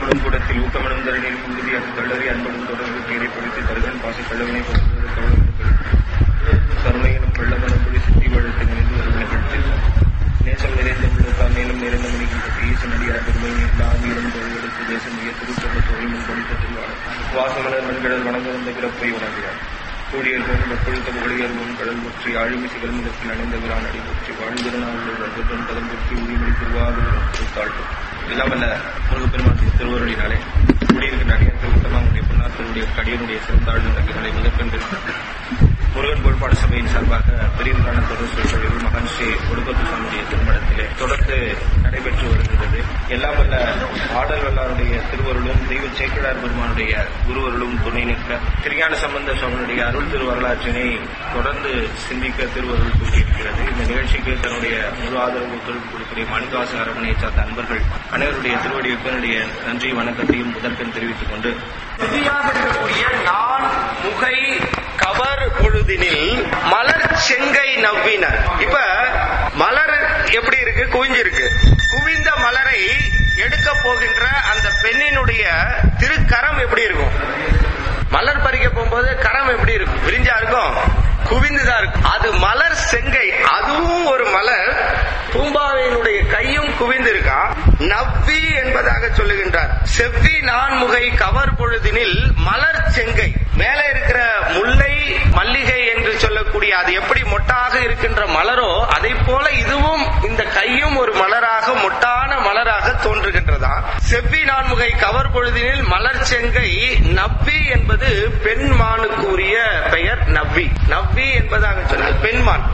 ஊற்றப்படும் கூடத்தில் ஊக்கமிடும் தரணில் உறுதி அது தள்ளறி அன்படும் தொடர்பு கீரை பொழித்து தருகன் பாசி கள்ளவினை பொறுத்தது தோழர்கள் கருணையினும் வெள்ளமனம் புடி சித்தி வழக்கு நினைந்து ஒரு நிகழ்த்தில் நேசம் நிறைந்த உள்ளத்தால் மேலும் நிறைந்த மணிகின்ற ஈசனடியார் பெருமை ஆவியிலும் தொழிலெடுத்து தேசம் மிக திருச்சொல்ல தொழில் முன்படித்த திருவாளர் வாசமலர் மண்கடல் வணங்க வந்த பிறப்பை உணர்கிறார் கூடியர்வும் வெப்பொழுத்த புகழியர்வும் கடல் முற்றி ஆழிமிசைகள் முகத்தில் அணிந்த விரான் அடி முற்றி வாழ்ந்திருநாள் ரத்தம் பதம் புற்றி உரிமொழி திருவாரூர் திருத்தாழ்வு எல்லாம் வல்ல முருகப்பெருமான் திருவருளினாலே குடியிருக்கின்ற அடியார்கள் உத்தமாவுடைய பொன்னாத்தருடைய கடியனுடைய சிறந்தாழ்வு நகைகளை முதற்கண்டு முருகன் கோட்பாடு சபையின் சார்பாக பெரியவரான தொடர் சொற்பொழிவு மகன் ஸ்ரீ கொடுப்பத்து சுவாமியுடைய திருமணத்திலே தொடர்ந்து நடைபெற்று வருகிறது எல்லாம் வல்ல ஆடல் வல்லாருடைய திருவருளும் தெய்வ சேக்கிழார் பெருமானுடைய குருவருளும் துணை நிற்க திருஞான சம்பந்த சுவாமியுடைய அருள் திருவரலாற்றினை தொடர்ந்து சிந்திக்க திருவருள் கூட்டியிருக்கிறது இந்த நிகழ்ச்சிக்கு தன்னுடைய முழு ஆதரவு ஒத்துழைப்பு கொடுக்கிற மணிவாச அரவணையை சார்ந்த அன்பர்கள் அனைவருடைய திருவடிப்பினுடைய நன்றி வணக்கத்தையும் முதற்கண் தெரிவித்துக் கொண்டு புதியாக இருக்கக்கூடிய நான் முகை கவர் பொழுதினில் மலர் செங்கை நவ்வினர் இப்ப மலர் எப்படி இருக்கு குவிஞ்சிருக்கு குவிந்த மலரை எடுக்க போகின்ற அந்த பெண்ணினுடைய திருக்கரம் எப்படி இருக்கும் மலர் பறிக்க போகும்போது கரம் எப்படி இருக்கும் விரிஞ்சா இருக்கும் குவிந்துதான் இருக்கும் அது மலர் செங்கை அதுவும் ஒரு மலர் பூம்பாவையினுடைய கையும் குவிந்திருக்கா நவ்வி என்பதாக சொல்லுகின்றார் செவ்வி நான்முகை கவர் பொழுதினில் மலர் செங்கை மேலே இருக்கிற முல்லை மல்லிகை என்று சொல்லக்கூடிய அது எப்படி மொட்டாக இருக்கின்ற மலரோ அதை போல இதுவும் இந்த கையும் ஒரு மலராக மொட்டான மலராக தோன்றுகின்றதா செவ்வி நான்முகை கவர் பொழுதினில் மலர் செங்கை நவ்வி என்பது பெண்மானுக்கு உரிய பெயர் நவ்வி நவ்வி என்பதாக சொன்னால் பெண்மான்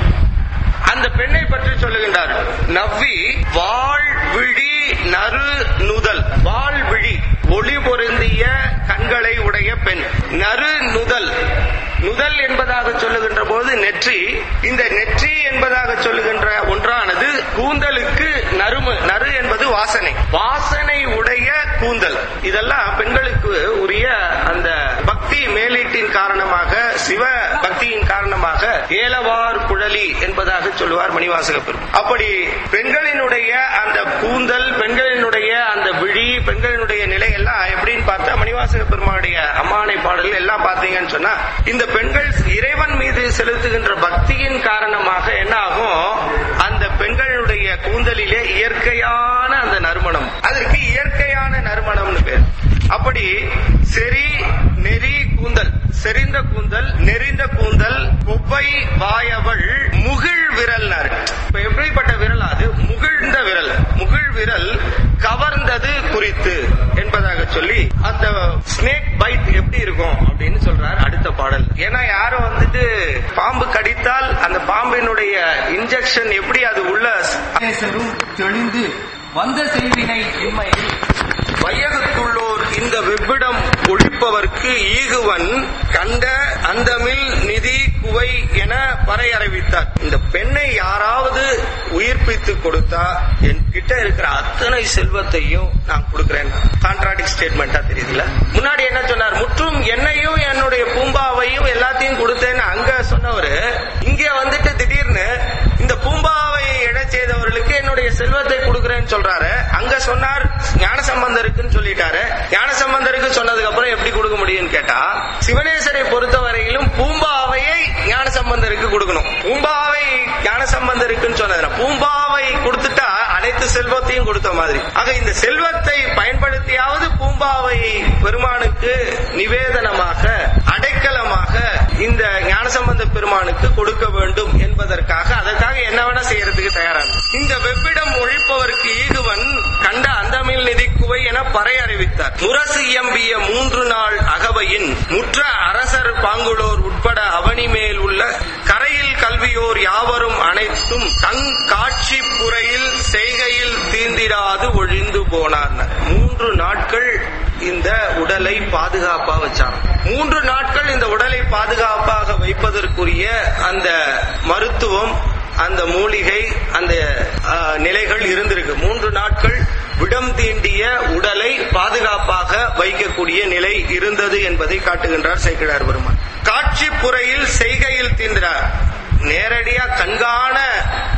அந்த பெண்ணை பற்றி சொல்லுகின்றார் நவ்வி வாழ் விழி நறு நுதல் வாழ் விழி ஒளி பொருந்திய கண்களை உடைய பெண் நறு நுதல் நுதல் என்பதாக சொல்லுகின்ற போது நெற்றி இந்த நெற்றி என்பதாக சொல்லுகின்ற ஒன்றானது கூந்தலுக்கு நறுமு நறு என்பது வாசனை வாசனை உடைய கூந்தல் இதெல்லாம் பெண்களுக்கு உரிய அந்த பக்தி மேலீட்டின் காரணமாக சிவ பக்தியின் காரணமாக ஏலவார் குழலி என்பதாக சொல்லுவார் மணிவாசக பெரும் அப்படி பெண்களினுடைய அந்த கூந்தல் பெண்களினுடைய அந்த விழி பெண்களினுடைய நிலை எல்லாம் எப்படின்னு பார்த்தா மணிவாசக பெருமானுடைய அம்மானை பாடல் எல்லாம் பார்த்தீங்கன்னு சொன்னா இந்த பெண்கள் இறைவன் மீது செலுத்துகின்ற பக்தியின் காரணமாக என்ன ஆகும் அந்த பெண்களுடைய கூந்தலிலே இயற்கையான அந்த நறுமணம் அதற்கு இயற்கையான நறுமணம்னு பேர் அப்படி செறி நெறி கூந்தல் செறிந்த கூந்தல் நெறிந்த கூந்தல் கொவ்வை வாயவள் முகிழ் விரல்னாரு இப்ப எப்படிப்பட்ட விரல் அது முகிழ்ந்த விரல் முகிழ் விரல் கவர்ந்தது குறித்து என்பதாக சொல்லி அந்த ஸ்னேக் பைட் எப்படி இருக்கும் அப்படின்னு சொல்றாரு அடுத்த பாடல் ஏன்னா யாரும் வந்துட்டு பாம்பு கடித்தால் அந்த பாம்பினுடைய இன்ஜெக்ஷன் எப்படி அது உள்ள பேசரும் தெளிந்து வந்த செய்வினை இன்மையில் வையகத்துள்ளோர் இந்த வெவ்விடம் ஒழிப்பவர்க்கு ஈகுவன் கண்ட அந்தமில் நிதி குவை என பறை அறிவித்தார் இந்த பெண்ணை யாராவது உயிர்ப்பித்து கொடுத்தா என் கிட்ட இருக்கிற அத்தனை செல்வத்தையும் நான் கொடுக்கிறேன் கான்ட்ராடிக் ஸ்டேட்மெண்டா தெரியுதுல முன்னாடி என்ன சொன்னார் முற்றும் என்னையும் என்னுடைய பூம்பாவையும் எல்லாத்தையும் கொடுத்தேன்னு அங்க சொன்னவரு இங்க வந்துட்டு திடீர்னு இந்த பூம்பாவை எடை செய்தவர்களுக்கு என்னுடைய செல்வத்தை கொடுக்கிறேன்னு சொல்றாரு அங்க சொன்னார் ஞான சம்பந்தருக்குன்னு சொல்லிட்டாரு ஞான சம்பந்தருக்கு சொன்னதுக்கு அப்புறம் எப்படி கொடுக்க முடியும்னு கேட்டா சிவனேசரை பொறுத்தவரையிலும் பூம்பாவையை ஞான சம்பந்தருக்கு கொடுக்கணும் பூம்பாவை ஞான சம்பந்தருக்குன்னு சொன்னதுல பூம்பாவை கொடுத்துட்டா அனைத்து செல்வத்தையும் கொடுத்த மாதிரி ஆக இந்த செல்வத்தை பயன்படுத்தியாவது பூம்பாவை பெருமானுக்கு நிவேதனமாக அடைக்கலமாக இந்த ஞானசம்பந்த பெருமானுக்கு கொடுக்க வேண்டும் என்பதற்காக அதற்காக என்ன வேணா செய்யறதுக்கு தயாரான இந்த வெவ்விடம் ஒழிப்பவருக்கு ஈகுவன் கண்ட அந்தமில் நிதி குவை என பறை அறிவித்தார் முரசு இயம்பிய மூன்று நாள் அகவையின் முற்ற அரசர் பாங்குளோர் உட்பட அவனி மேல் உள்ள கரையில் கல்வியோர் யாவரும் அனைத்தும் தங் காட்சி புறையில் செய்கையில் தீந்திராது ஒழிந்து போனார் மூன்று நாட்கள் இந்த உடலை பாதுகாப்பா வச்சாங்க மூன்று நாட்கள் இந்த உடலை பாதுகாப்பாக வைப்பதற்குரிய அந்த மருத்துவம் அந்த மூலிகை அந்த ஆஹ், நிலைகள் இருந்திருக்கு மூன்று நாட்கள் விடம் தீண்டிய உடலை பாதுகாப்பாக வைக்கக்கூடிய நிலை இருந்தது என்பதை காட்டுகின்றார் சேக்கிழார் பெருமான் காட்சி புறையில் செய்கையில் தீண்டார் நேரடியா கண்காண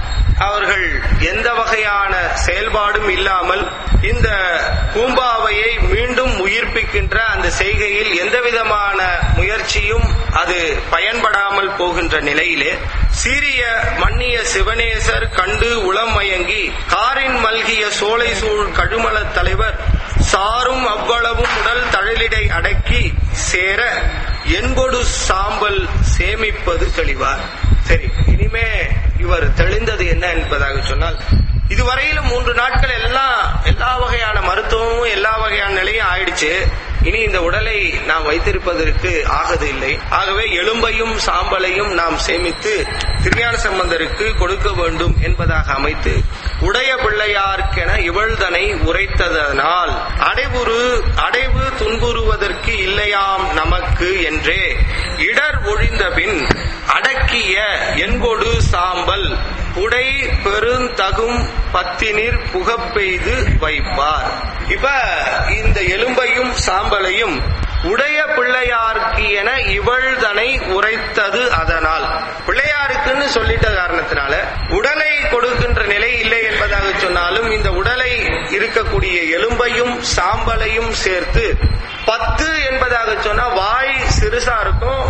அவர்கள் எந்த வகையான செயல்பாடும் இல்லாமல் இந்த பூம்பாவையை இருக்கின்ற அந்த செய்கையில் எந்த விதமான முயற்சியும் அது பயன்படாமல் போகின்ற நிலையிலே சீரிய மன்னிய சிவனேசர் கண்டு உளம் மயங்கி காரின் மல்கிய சோலை சூழ் கழுமலத் தலைவர் சாரும் அவ்வளவும் உடல் தழலிடை அடக்கி சேர என்பொடு சாம்பல் சேமிப்பது தெளிவார் சரி இனிமே இவர் தெளிந்தது என்ன என்பதாக சொன்னால் இதுவரையிலும் மூன்று நாட்கள் எல்லாம் எல்லா வகையான மருத்துவமும் எல்லா வகையான நிலையும் ஆயிடுச்சு இனி இந்த உடலை நாம் வைத்திருப்பதற்கு ஆகது இல்லை ஆகவே எலும்பையும் சாம்பலையும் நாம் சேமித்து திருஞான சம்பந்தருக்கு கொடுக்க வேண்டும் என்பதாக அமைத்து உடைய பிள்ளையார்க்கென இவள்தனை உரைத்ததனால் அடைவுறு அடைவு துன்புறுவதற்கு இல்லையாம் நமக்கு என்றே இடர் ஒழிந்த பின் அடக்கிய என்பொடு சாம்பல் புடை பெருந்தகும் பத்தினிர் புகப்பெய்து வைப்பார் இப்ப இந்த எலும்பையும் சாம்பலையும் உடைய பிள்ளையார்க்கு என இவள்தனை உரைத்தது அதனால் பிள்ளையாருக்குன்னு சொல்லிட்ட காரணத்தினால உடலை கொடுக்கின்ற நிலை இல்லை என்பதாக சொன்னாலும் இந்த உடலை இருக்கக்கூடிய எலும்பையும் சாம்பலையும் சேர்த்து பத்து என்பதாக சொன்னா வாய் சிறுசா இருக்கும்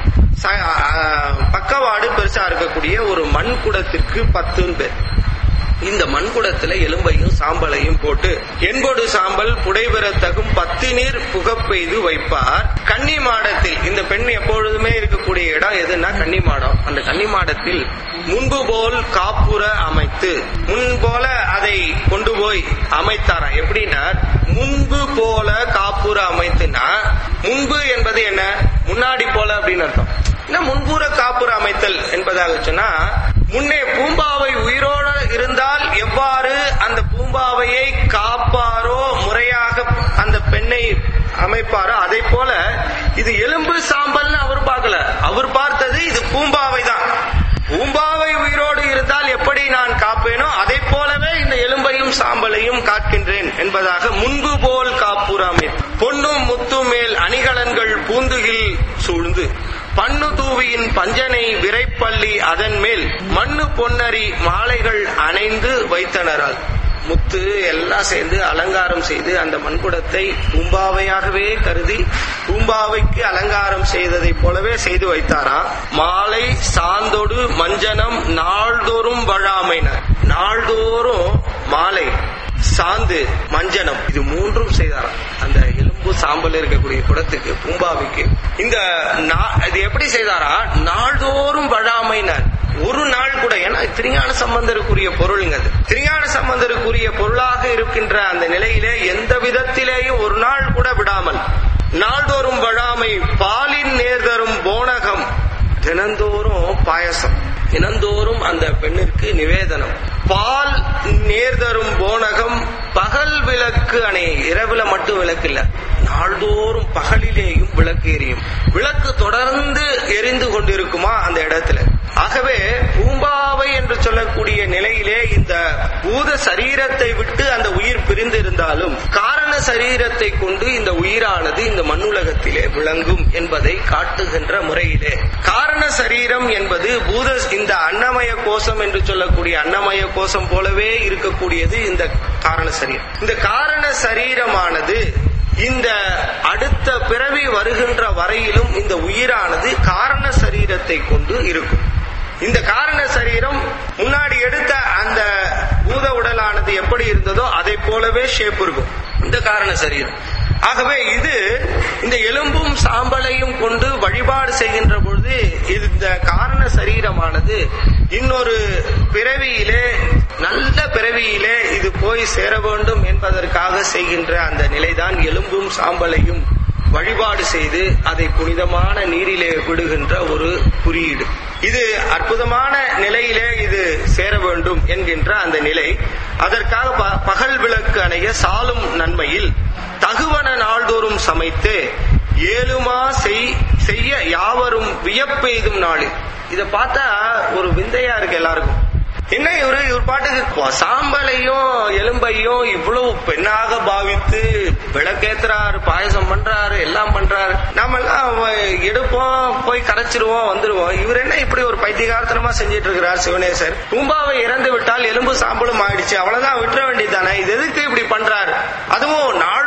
ச- ஆ, பக்கவாடு பெருசா இருக்கக்கூடிய ஒரு மண் குடத்திற்கு பத்துன்னு பேர் இந்த மண்குடத்துல எலும்பையும் சாம்பலையும் போட்டு என்பொடு சாம்பல் புடைபெறத்தகும் பத்து நீர் புகப்பெய்து வைப்பார் கன்னி மாடத்தில் இந்த பெண் எப்பொழுதுமே இருக்கக்கூடிய இடம் எதுன்னா கன்னி மாடம் அந்த கன்னி மாடத்தில் முன்பு போல் காப்புற அமைத்து முன் போல அதை கொண்டு போய் அமைத்தாராம் எப்படின்னா முன்பு போல காப்புற அமைத்துனா முன்பு என்பது என்ன முன்னாடி போல அப்படின்னு அர்த்தம் என்ன முன்புற காப்புற அமைத்தல் என்பதாக சொன்னா முன்னே பூம்பாவை உயிரோடு இருந்தால் எவ்வாறு அந்த பூம்பாவையை காப்பாரோ முறையாக அந்த பெண்ணை அமைப்பாரோ அதை போல இது எலும்பு சாம்பல்னு அவர் பார்க்கல அவர் பார்த்தது இது பூம்பாவை தான் பூம்பாவை உயிரோடு இருந்தால் எப்படி நான் காப்பேனோ அதை போலவே இந்த எலும்பையும் சாம்பலையும் காக்கின்றேன் என்பதாக முன்பு போல் காப்புறாமே பொன்னும் முத்து மேல் அணிகலன்கள் பூந்துகில் சூழ்ந்து பண்ணு தூவியின் பஞ்சனை விரைப்பள்ளி அதன் மேல் மண்ணு பொன்னரி மாலைகள் அணைந்து வைத்தனரால் முத்து எல்லாம் சேர்ந்து அலங்காரம் செய்து அந்த மண்குடத்தை பூம்பாவையாகவே கருதி பூம்பாவைக்கு அலங்காரம் செய்ததைப் போலவே செய்து வைத்தாராம் மாலை சாந்தொடு மஞ்சனம் நாள்தோறும் வழாமைனர் நாள்தோறும் மாலை சாந்து மஞ்சனம் இது மூன்றும் செய்தாராம் அந்த எலும்பு சாம்பல் இருக்கக்கூடிய குடத்துக்கு பூம்பாவிக்கு இந்த நா- இது எப்படி செய்தாரா நாள்தோறும் வழாமைனர் ஒரு நாள் கூட ஏன்னா திருஞான சம்பந்தருக்குரிய பொருளுங்க அது திருஞான சம்பந்தருக்குரிய பொருளாக இருக்கின்ற அந்த நிலையிலே எந்த விதத்திலேயும் ஒரு நாள் கூட விடாமல் நாள்தோறும் வழாமை பாலின் நேர்தரும் போனகம் தினந்தோறும் பாயசம் தினந்தோறும் அந்த பெண்ணிற்கு நிவேதனம் பால் நேர்தரும் போனகம் பகல் விளக்கு அணை இரவுல மட்டும் விளக்கு இல்ல நாள்தோறும் பகலிலேயும் விளக்கு எரியும் விளக்கு தொடர்ந்து எரிந்து கொண்டிருக்குமா அந்த இடத்துல ஆகவே பூம்பாவை என்று சொல்லக்கூடிய நிலையிலே இந்த பூத சரீரத்தை விட்டு அந்த உயிர் பிரிந்து இருந்தாலும் காரண சரீரத்தை கொண்டு இந்த உயிரானது இந்த மண்ணுலகத்திலே விளங்கும் என்பதை காட்டுகின்ற முறையிலே காரண சரீரம் என்பது பூத இந்த அன்னமய கோஷம் என்று சொல்லக்கூடிய அன்னமய கோஷம் போலவே இருக்கக்கூடியது இந்த காரண சரீரம் இந்த காரண சரீரமானது இந்த அடுத்த பிறவி வருகின்ற வரையிலும் இந்த உயிரானது காரண சரீரத்தை கொண்டு இருக்கும் இந்த காரண சரீரம் முன்னாடி எடுத்த அந்த பூத உடலானது எப்படி இருந்ததோ அதை போலவே ஷேப் இருக்கும் இந்த காரண சரீரம் ஆகவே இது இந்த எலும்பும் சாம்பலையும் கொண்டு வழிபாடு செய்கின்ற பொழுது இது இந்த காரண சரீரமானது இன்னொரு பிறவியிலே நல்ல பிறவியிலே இது போய் சேர வேண்டும் என்பதற்காக செய்கின்ற அந்த நிலைதான் எலும்பும் சாம்பலையும் வழிபாடு செய்து அதை புனிதமான நீரிலே விடுகின்ற ஒரு குறியீடு இது அற்புதமான நிலையிலே இது சேர வேண்டும் என்கின்ற அந்த நிலை அதற்காக ப- பகல் விளக்கு அணைய சாலும் நன்மையில் தகுவன நாள்தோறும் சமைத்து ஏழுமா செய் செய்ய யாவரும் வியப்பெய்தும் நாளில் இத பார்த்தா ஒரு விந்தையா இருக்கு எல்லாருக்கும் என்ன இவரு இவர் பாட்டுக்கு சாம்பலையும் எலும்பையும் இவ்வளவு பெண்ணாக பாவித்து விளக்கேத்துறாரு பாயசம் பண்றாரு எல்லாம் பண்றாரு நாம எல்லாம் எடுப்போம் போய் கரைச்சிருவோம் வந்துருவோம் இவர் என்ன இப்படி ஒரு பைத்தியகாரத்தனமா செஞ்சிட்டு இருக்கிறார் சிவனேசர் பூம்பாவை இறந்து விட்டால் எலும்பு சாம்பலும் ஆயிடுச்சு அவ்வளவுதான் விட்டுற வேண்டியதானே இது எதுக்கு இப்படி பண்றாரு அதுவும் நாள்தோறும்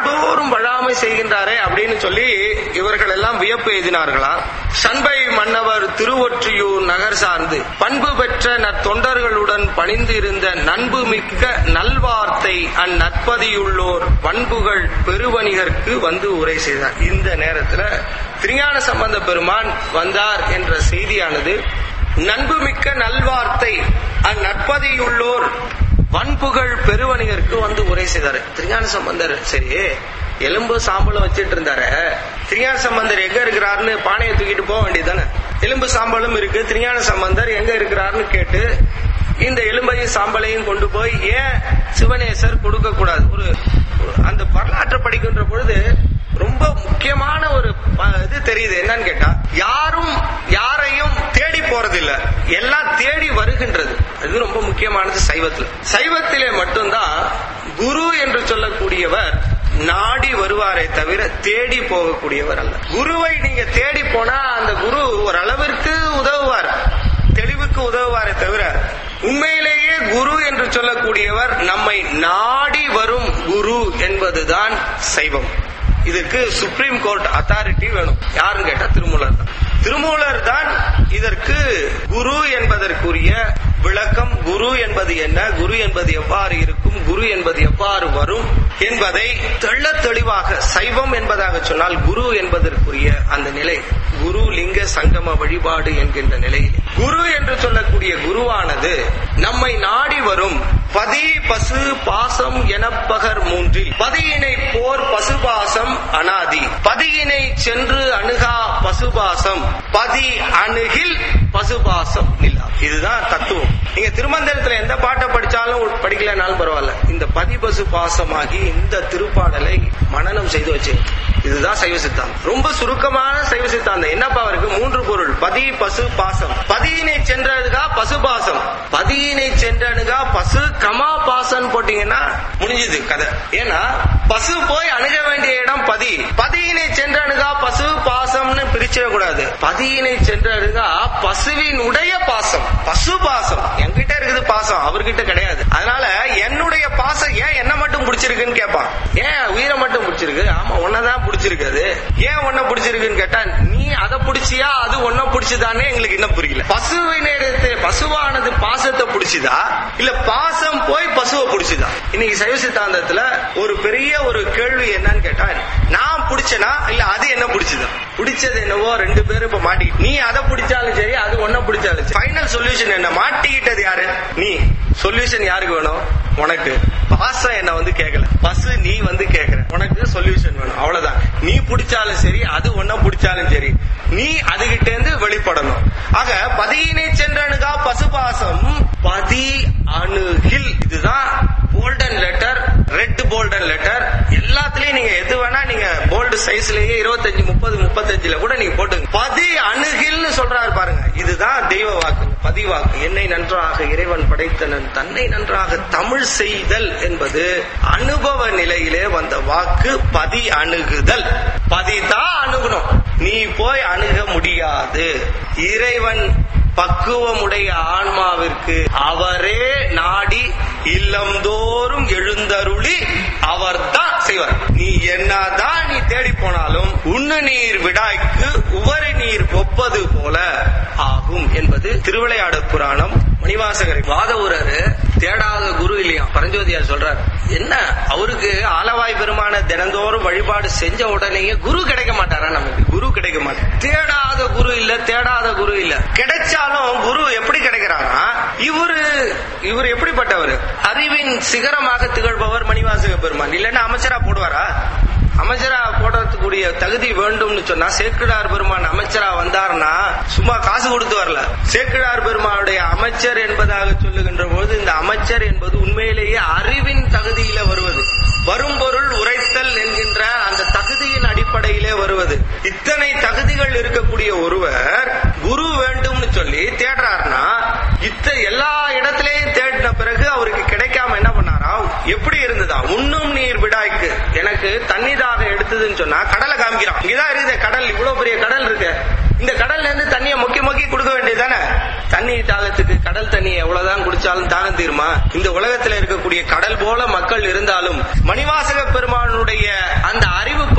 இவ்வளவும் வழாமை செய்கின்றாரே அப்படின்னு சொல்லி இவர்கள் எல்லாம் வியப்பு எய்தினார்களாம் சண்பை மன்னவர் திருவொற்றியூர் நகர் சார்ந்து பண்பு பெற்ற நற்தொண்டர்களுடன் பணிந்து இருந்த நண்பு மிக்க நல்வார்த்தை அந்நற்பதியுள்ளோர் பண்புகள் பெருவணிகர்க்கு வந்து உரை செய்தார் இந்த நேரத்துல திருஞான சம்பந்த பெருமான் வந்தார் என்ற செய்தியானது நண்புமிக்க நல்வார்த்தை அந்நற்பதியுள்ளோர் வன்புகள் பெருவணிகருக்கு வந்து உரை செய்தாரு திருஞான சம்பந்தர் சரி எலும்பு சாம்பலும் வச்சிட்டு இருந்தாரு திருஞான சம்பந்தர் எங்க இருக்கிறாருன்னு பானையை தூக்கிட்டு போக வேண்டியதானே எலும்பு சாம்பலும் இருக்கு திருஞான சம்பந்தர் எங்க இருக்கிறாருன்னு கேட்டு இந்த எலும்பையும் சாம்பலையும் கொண்டு போய் ஏன் சிவனேசர் கொடுக்க கூடாது ஒரு ஒரு- அந்த வரலாற்றை படிக்கின்ற பொழுது ரொம்ப முக்கியமான ஒரு ப- இது தெரியுது என்னன்னு கேட்டா யாரும் யாரையும் தேடி போறதில்ல எல்லாம் தேடி வருகின்றது அது ரொம்ப முக்கியமானது சைவத்துல சைவத்திலே மட்டும்தான் குரு என்று சொல்லக்கூடியவர் நாடி வருவாரே தவிர தேடி போகக்கூடியவர் அல்ல குருவை நீங்க தேடி போனா அந்த குரு ஓரளவிற்கு உதவுவார் தெளிவுக்கு உதவுவாரே தவிர உண்மையிலேயே குரு என்று சொல்லக்கூடியவர் நம்மை நாடி வரும் குரு என்பதுதான் சைவம் இதற்கு சுப்ரீம் கோர்ட் அத்தாரிட்டி வேணும் யாருன்னு கேட்டா திருமூலர் தான் திருமூலர் தான் இதற்கு குரு என்பதற்குரிய விளக்கம் குரு என்பது என்ன குரு என்பது எவ்வாறு இருக்கும் குரு என்பது எவ்வாறு வரும் என்பதை தெள்ள தெளிவாக சைவம் என்பதாக சொன்னால் குரு என்பதற்குரிய அந்த நிலை குரு லிங்க சங்கம வழிபாடு என்கின்ற நிலையில் குரு என்று சொல்லக்கூடிய குருவானது நம்மை நாடி வரும் பதி பசு பாசம் எனப்பகர் மூன்றில் பதியினை போர் பசுபாசம் அனாதி பதியினை சென்று அணுகா பசுபாசம் பதி அணுகில் பசுபாசம் நிலா இதுதான் தத்துவம் நீங்க திருமந்திரத்துல எந்த பாட்டை படிச்சாலும் படிக்கலனாலும் பரவாயில்ல இந்த பதி பசு பாசமாகி இந்த திருப்பாடலை மனனம் செய்து வச்சு இதுதான் சைவ சித்தாந்தம் ரொம்ப சுருக்கமான சைவ சித்தாந்தம் என்னப்பா இருக்கு மூன்று பொருள் பதி பசு பாசம் பதியினை சென்றணுகா பசு பாசம் பதியினை சென்றணுகா பசு கமா பாசம் போட்டீங்கன்னா முடிஞ்சது கதை ஏன்னா பசு போய் அணுக வேண்டிய இடம் பதி பதியினை சென்றணுகா பசு பாசம்னு பிரிச்சிடக்கூடாது பதியினை சென்றணுகா பசுவின் உடைய பாசம் பசு பாசம் என்கிட்ட இருக்குது பாசம் அவர்கிட்ட கிடையாது அதனால என்னுடைய பாசம் ஏன் என்ன மட்டும் பிடிச்சிருக்குன்னு கேட்பான் ஏன் உயிரை மட்டும் பிடிச்சிருக்கு ஆமா உன்னதான் பிடிச்சிருக்காது ஏன் உன்ன பிடிச்சிருக்குன்னு கேட்டா நீ அதை பிடிச்சியா அது ஒன்ன பிடிச்சதானே எங்களுக்கு இன்னும் புரியல பசுவின் எடுத்து பசுவானது பாசத்தை பிடிச்சுதா இல்ல பாசம் போய் பசுவை பிடிச்சுதா இன்னைக்கு சைவ சித்தாந்தத்துல ஒரு பெரிய ஒரு கேள்வி என்னன்னு கேட்டா நான் பிடிச்சனா இல்ல அது என்ன பிடிச்சதா பிடிச்சது என்னவோ ரெண்டு பேரும் இப்ப மாட்டி நீ அதை பிடிச்சாலும் சரி அது ஒன்ன பிடிச்சாலும் சரி ஃபைனல் சொல்யூஷன் என்ன மாட்டிக்கிட்டது யாரு நீ சொல்யூஷன் யாருக்கு வேணும் உனக்கு பாசம் என்ன வந்து கேட்கல பசு நீ வந்து கேக்குற உனக்கு சொல்யூஷன் வேணும் அவ்வளவுதான் நீ பிடிச்சாலும் சரி அது ஒன்ன பிடிச்சாலும் சரி நீ அதுகிட்ட இருந்து வெளிப்படணும் ஆக பதியினை சென்றணுகா பசுபாசம் பதி அணுகில் இதுதான் golden letter red golden letter எல்லாத்துலயும் நீங்க எது வேணா நீங்க போல்டு சைஸ்லயே இருபத்தஞ்சு முப்பது முப்பத்தஞ்சுல கூட நீங்க போட்டுங்க பதி அணுகில்னு சொல்றாரு பாருங்க இதுதான் தெய்வ வாக்கு பதி வாக்கு என்னை நன்றாக இறைவன் படைத்தனன் தன்னை நன்றாக தமிழ் செய்தல் என்பது அனுபவ நிலையிலே வந்த வாக்கு பதி அணுகுதல் பதிதான் அணுகணும் நீ போய் அணுக முடியாது இறைவன் பக்குவமுடைய ஆன்மாவிற்கு அவரே நாடி இல்லந்தோறும் எழுந்தருளி அவர்தான் செய்வார் நீ என்னதான் நீ தேடி போனாலும் உண்ணு நீர் விடாய்க்கு உவரி நீர் ஒப்பது போல ஆகும் என்பது திருவிளையாடற் புராணம் மணிவாசகர் வாதவூரரு தேடாத குரு இல்லையா பரஞ்சோதியார் சொல்றார் என்ன அவருக்கு ஆலவாய் பெருமான தினந்தோறும் வழிபாடு செஞ்ச உடனேயே குரு கிடைக்க மாட்டாரா நமக்கு குரு கிடைக்க மாட்டார் தேடாத குரு இல்ல தேடாத குரு இல்ல கிடைச்சாலும் குரு எப்படி கிடைக்கிறாரா இவரு இவர் எப்படிப்பட்டவர் அறிவின் சிகரமாக திகழ்பவர் மணிவாசக பெருமான் இல்லன்னா அமைச்சரா போடுவாரா அமைச்சரா போடுறதுக்குரிய தகுதி வேண்டும்னு சொன்னா சேக்கிழார் பெருமான் அமைச்சரா வந்தார்னா சும்மா காசு கொடுத்து வரல சேக்கிழார் பெருமானுடைய அமைச்சர் என்பதாக சொல்லுகின்ற போது இந்த அமைச்சர் என்பது உண்மையிலேயே அறிவின் தகுதியில வருவது வரும் பொருள் உரைத்தல் என்கின்ற அந்த தகுதியின் அடிப்படையிலே வருவது இத்தனை தகுதிகள் இருக்கக்கூடிய ஒருவர் குரு வேண்டும்னு சொல்லி தேடுறாருன்னா இத்த எல்லா இடத்திலேயும் தேடின பிறகு அவருக்கு கிடைக்காம என்ன பண்ணாரா எப்படி இருந்ததா உண்ணும் நீர் விடாய்க்கு எனக்கு தண்ணி தாகம் எடுத்ததுன்னு சொன்னா கடலை காமிக்கிறான் இங்கதான் இருக்குது கடல் இவ்வளவு பெரிய கடல் இருக்கு இந்த கடல்ல இருந்து தண்ணியை மொக்கி மொக்கி கொடுக்க வேண்டியதானே தண்ணி தாகத்துக்கு கடல் தண்ணி எவ்வளவுதான் குடிச்சாலும் தாகம் தீருமா இந்த உலகத்துல இருக்கக்கூடிய கடல் போல மக்கள் இருந்தாலும் மணிவாசக பெருமானுடைய அந்த அறிவு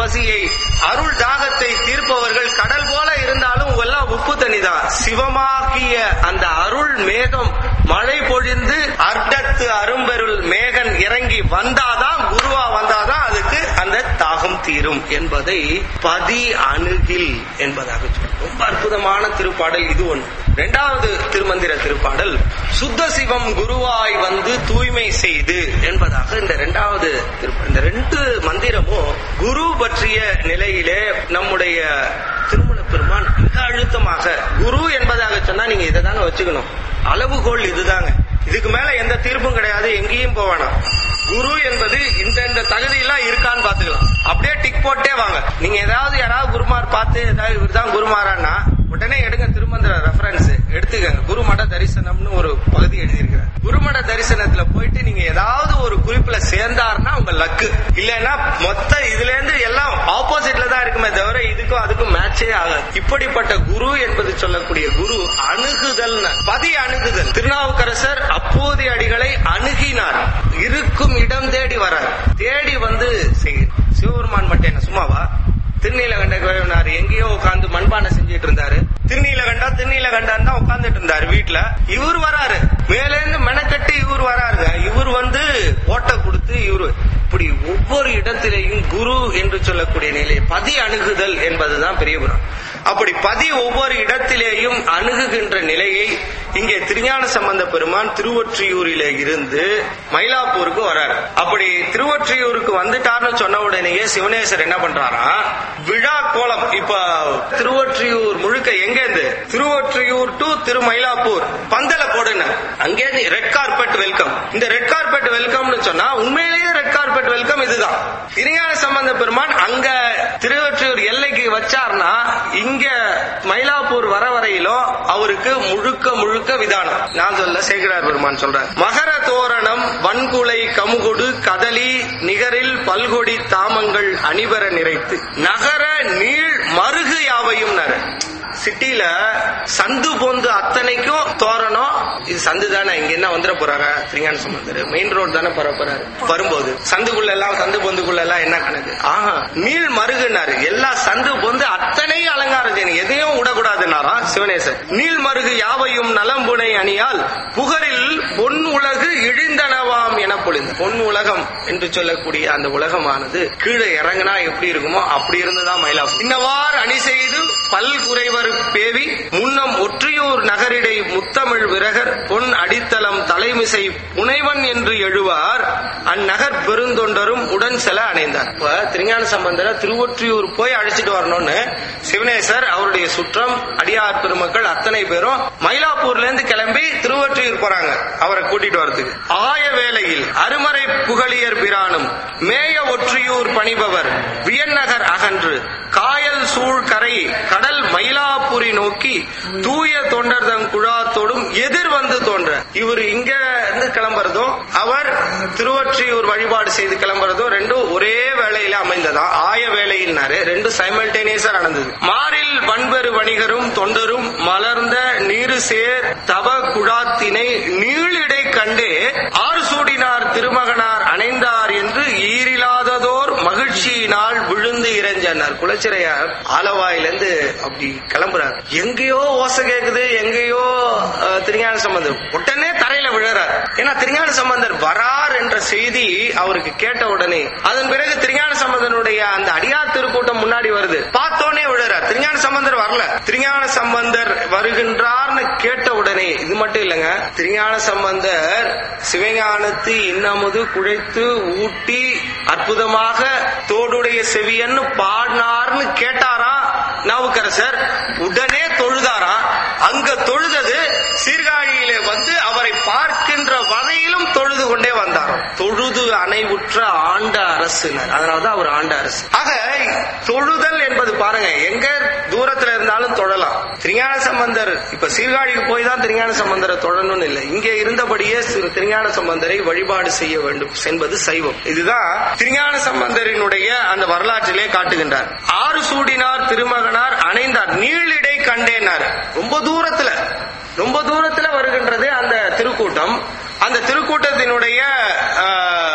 பசியை அருள் தாகத்தை தீர்ப்பவர்கள் கடல் போல இருந்தாலும் எல்லாம் உப்பு தண்ணி தான் சிவமாகிய அந்த அருள் மேகம் மழை பொழிந்து அர்த்தத்து அரும்பெருள் மேகன் இறங்கி வந்தாதான் குருவா வந்தாதான் அதுக்கு அந்த தாகம் தீரும் என்பதை பதி அணுகில் என்பதாக சொல்றோம் ரொம்ப அற்புதமான திருப்பாடல் இது ஒன்று இரண்டாவது திருமந்திர திருப்பாடல் சுத்த சிவம் குருவாய் வந்து தூய்மை செய்து என்பதாக இந்த இரண்டாவது திருப்ப- இந்த ரெண்டு மந்திரமும் குரு பற்றிய நிலையிலே நம்முடைய திருமண பெருமான் மிக அழுத்தமாக குரு என்பதாக சொன்னா நீங்க இதை தாங்க வச்சுக்கணும் அளவுகோல் இதுதாங்க இதுக்கு மேல எந்த தீர்ப்பும் கிடையாது எங்கேயும் போவேணாம் குரு என்பது இந்த இந்த தகுதி எல்லாம் இருக்கான்னு பாத்துக்கலாம் அப்படியே டிக் போட்டே வாங்க நீங்க ஏதாவது யாராவது குருமார் பார்த்து ஏதாவது இவர்தான் குருமாரான்னா உடனே எடுங்க திருமந்திர ரெஃபரன்ஸ் எடுத்துக்கங்க குருமட தரிசனம்னு ஒரு பகுதி எழுதியிருக்கிறேன் குருமட தரிசனத்துல போயிட்டு நீங்க ஏதாவது ஒரு குறிப்புல சேர்ந்தாருன்னா உங்க லக்கு இல்லைன்னா மொத்த இதுல இருந்து எல்லாம் ஆப்போசிட்ல தான் இருக்குமே தவிர இதுக்கும் அதுக்கும் மேட்சே ஆகாது இப்படிப்பட்ட குரு என்பது சொல்லக்கூடிய குரு அணுகுதல் பதி அணுகுதல் திருநாவுக்கரசர் அப்போதைய அடிகளை அணுகினார் இருக்கும் இடம் தேடி வரார் தேடி வந்து செய்கிறார் சிவபெருமான் மட்டும் என்ன சும்மாவா திருநீலகண்ட கோவினார் எங்கேயோ உட்கார்ந்து மண்பானை செஞ்சுட்டு இருந்தாரு திருநீலகண்டா திருநீலகண்டான் தான் உட்கார்ந்துட்டு இருந்தாரு வீட்டுல இவர் வராரு மேல இருந்து மெனக்கட்டு இவர் வராருங்க இவர் வந்து ஓட்ட கொடுத்து இவரு இப்படி ஒவ்வொரு இடத்திலேயும் குரு என்று சொல்லக்கூடிய நிலை பதி அணுகுதல் என்பதுதான் பெரியபுரம் அப்படி பதி ஒவ்வொரு இடத்திலேயும் அணுகுகின்ற நிலையை இங்கே திருஞான சம்பந்த பெருமான் திருவொற்றியூரிலே இருந்து மயிலாப்பூருக்கு வராரு அப்படி திருவொற்றியூருக்கு வந்துட்டார்னு சொன்ன உடனேயே சிவனேசர் என்ன பண்றாரா விழா கோலம் இப்ப திருவொற்றியூர் முழுக்க எங்கேருந்து திருவொற்றியூர் டு திருமயிலாப்பூர் பந்தல போடுன அங்கேருந்து ரெட் கார்பெட் வெல்கம் இந்த ரெட் கார்பெட் வெல்கம்னு சொன்னா உண்மையிலேயே ரெட் கார்பெட் வெல்கம் இதுதான் திருஞான சம்பந்த பெருமான் அங்க திருவொற்றியூர் எல்லைக்கு வச்சார்னா இங்க மயிலாப்பூர் வர வரையிலும் அவருக்கு முழுக்க முழுக்க விதானம் நான் சொல்ல சேகரார் பெருமான் சொல்றார் மகர தோரணம் வன்குலை கமுகொடு கதலி நிகரில் பல்கொடி தாமங்கள் அணிவர நிறைத்து நகர நீள் மருகு யாவையும் சிட்டில சந்து பொந்து அத்தனைக்கும் தோரணம் இது சந்து தானே இங்க என்ன வந்துட போறாரா திருஞான சம்பந்தர் மெயின் ரோடு தானே போற போறாரு வரும்போது சந்துக்குள்ள எல்லாம் சந்து பொந்துக்குள்ள எல்லாம் என்ன கணக்கு ஆஹா நீள் மருகுனாரு எல்லா சந்து பொந்து அத்தனையும் அலங்காரம் செய்யணும் எதையும் விடக்கூடாதுனாராம் சிவனேசன் நீள் மருகு யாவையும் நலம்புனை அணியால் புகரில் பொன் உலகு இழிந்தனவாம் என பொழிந்து பொன் உலகம் என்று சொல்லக்கூடிய அந்த உலகமானது கீழே இறங்கினா எப்படி இருக்குமோ அப்படி இருந்துதான் மயிலாப்பூர் இன்னவாறு அணி செய்து பல்குறைவர் பேவி முன்னம் ஒற்றியூர் நகரிடை முத்தமிழ் விரகர் பொன் அடித்தளம் தலைமிசை புனைவன் என்று எழுவார் அந்நகர் பெருந்தொண்டரும் உடன் செல அணைந்தார் இப்ப திருஞான சம்பந்தர திருவொற்றியூர் போய் அழைச்சிட்டு வரணும்னு சிவனேசர் அவருடைய சுற்றம் அடியார் பெருமக்கள் அத்தனை பேரும் மயிலாப்பூர்ல இருந்து கிளம்பி திருவொற்றியூர் போறாங்க அவரை கூட்டிட்டு வரதுக்கு ஆய வேளையில் அருமறை புகழியர் பிரானும் மேய ஒற்றியூர் பணிபவர் வியன்னகர் அகன்று காயல் சூழ் கரை கடல் மயிலாப்பூரி நோக்கி தூய தொண்டர்தம் குழாத்தோடும் எதிர் வந்து தோன்ற இவர் இங்க இருந்து கிளம்புறதும் அவர் திருவொற்றியூர் வழிபாடு செய்து கிளம்புறதும் ரெண்டும் ஒரே வேளையில அமைந்ததா ஆய வேளையினாரு ரெண்டும் சைமல்டேனியஸா நடந்தது மாறில் வன்பெரு வணிகரும் தொண்டரும் மலர்ந்த நீரு சேர் தவ குழாத்தினை நீளிடை கண்டே ஆறு சூடினார் திருமகனார் அணைந்தார் என்று ஈரில்லாததோர் மகிழ்ச்சியினால் விழுந்து இறைஞ்சனார் குலச்சிறையார் ஆலவாயிலிருந்து அப்படி கிளம்புறார் எங்கேயோ ஓசை கேக்குது எங்கேயோ அஹ், திருஞான சம்பந்தர் உடனே தரையில விழுறார் ஏன்னா திருஞான சம்பந்தர் வரார் என்ற செய்தி அவருக்கு கேட்ட உடனே அதன் பிறகு திருஞான சம்பந்தனுடைய அந்த அடியார் திருக்கூட்டம் முன்னாடி வருது பார்த்தோனே விழுறார் திருஞான சம்பந்தர் வரல திருஞான சம்பந்தர் வருகின்றார்னு கேட்ட உடனே இது மட்டும் இல்லைங்க திருஞான சம்பந்தர் சிவஞானத்து இன்னமுது குழைத்து ஊட்டி அற்புதமாக தோடுடைய செவியன்னு பாடினார்னு கேட்டாரா நாவுக்கரசர் உடனே தொழுதாரா அங்க தொழுதது சீர்காழியிலே வந்து அவரை பார்க்கின்ற வகையிலும் தொழுது கொண்டே வந்தாராம் தொழுது அணைவுற்ற ஆண்ட அரசுனர் அதனாலதான் அவர் ஆண்ட அரசு ஆக தொழுதல் என்பது பாருங்க எங்க தூரத்துல இருந்தாலும் தொழலாம் திருஞான சம்பந்தர் இப்ப சீர்காழிக்கு போய் தான் திருஞான சம்பந்தரை தொழணும்னு இல்லை இங்கே இருந்தபடியே சிறு திருஞான சம்பந்தரை வழிபாடு செய்ய வேண்டும் என்பது சைவம் இதுதான் திருஞான சம்பந்தரினுடைய அந்த வரலாற்றிலே காட்டுகின்றார் ஆறு சூடினார் திருமகனார் அணைந்தார் நீளிடை கண்டேனார் ரொம்ப தூரத்துல ரொம்ப தூரத்துல வருகின்றது அந்த திருக்கூட்டம் அந்த திருக்கூட்டத்தினுடைய ஆஹ்,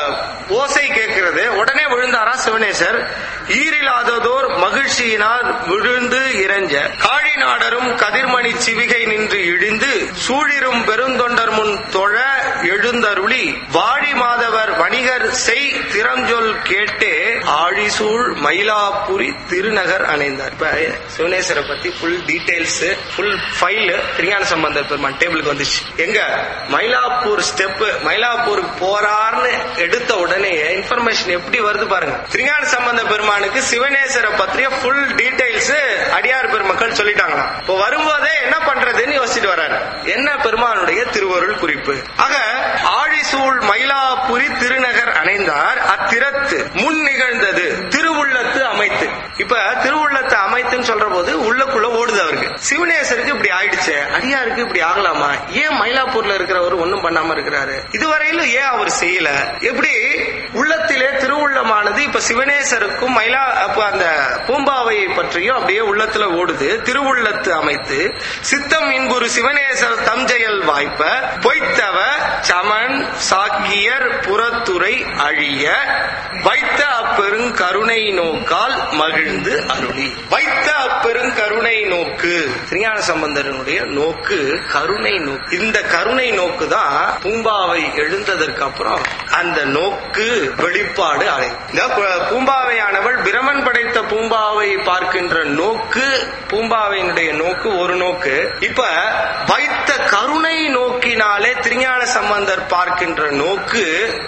ஓசை கேட்கிறது உடனே விழுந்தாரா சிவனேசர் ஈரில்லாததோர் மகிழ்ச்சியினால் விழுந்து இறைஞ்ச காழி நாடரும் கதிர்மணி சிவிகை நின்று இழிந்து சூழிரும் பெருந்தொண்டர் முன் தொழ எழுந்தருளி வாழி மாதவர் வணிகர் செய் திறஞ்சொல் கேட்டே ஆழிசூழ் மயிலாப்புரி திருநகர் அணைந்தார் இப்ப சிவனேஸ்வரை பத்தி full details full file Thirugnana Sambandar Peruman டேபிளுக்கு வந்துச்சு எங்க மயிலாப்பூர் ஸ்டெப் மயிலாப்பூருக்கு போறார்னு எடுத்த உடனே இன்ஃபர்மேஷன் எப்படி வருது பாருங்க திருஞான சம்பந்த பெருமானுக்கு சிவனேஸ்வரை பற்றிய ஃபுல் டீடைல்ஸ் அடியார் பெருமக்கள் சொல்லிட்டாங்களாம் இப்போ வரும்போதே என்ன பண்றதுன்னு யோசிச்சுட்டு வர்றாரு என்ன பெருமானுடைய திருவருள் குறிப்பு ஆக ஆழிசூழ் மயிலாப்புரி திருநகர் அணைந்தார் அத்திரத்து முன் நிகழ்ந்தது திருவுள்ளத்து அமைத்து இப்ப திருவுள்ளத்தை அமைத்துன்னு சொல்ற போது உள்ளக்குள்ள ஓடுது அவருக்கு சிவனேசருக்கு இப்படி ஆயிடுச்சு அடியாருக்கு இப்படி ஆகலாமா ஏன் மயிலாப்பூர்ல இருக்கிறவர் ஒண்ணும் பண்ணாம இருக்கிறாரு இதுவரையிலும் ஏன் அவர் செய்யல எப்படி உள்ளத்திலே திருவுள்ளமானது இப்ப சிவனேசருக்கும் மயிலா அப்ப அந்த பூம்பாவையை பற்றியும் அப்படியே உள்ளத்துல ஓடுது திருவுள்ளத்து அமைத்து சித்தம் இன்புறு சிவனேசர் தஞ்செயல் வாய்ப்ப பொய்த்தவ சமன் சாக்கியர் புறத்துறை அழிய வைத்த அப்பெருங்கருணை நோக்கால் மகிழ்ந்து அருளி வைத்த அப்பெருங்கருணை நோக்கு திருஞான சம்பந்தரனுடைய நோக்கு கருணை நோக்கு இந்த கருணை நோக்கு தான் பூம்பாவை எழுந்ததற்கு அப்புறம் அந்த நோக்கு வெளிப்பாடு அடை இந்த பு- பூம்பாவையானவள் பிரமன் படைத்த பூம்பாவை பார்க்கின்ற நோக்கு பூம்பாவையினுடைய நோக்கு ஒரு நோக்கு இப்ப வைத்த கருணை நோக்கினாலே திருஞான சம்பந்தர் பார்க்கின்ற நோக்கு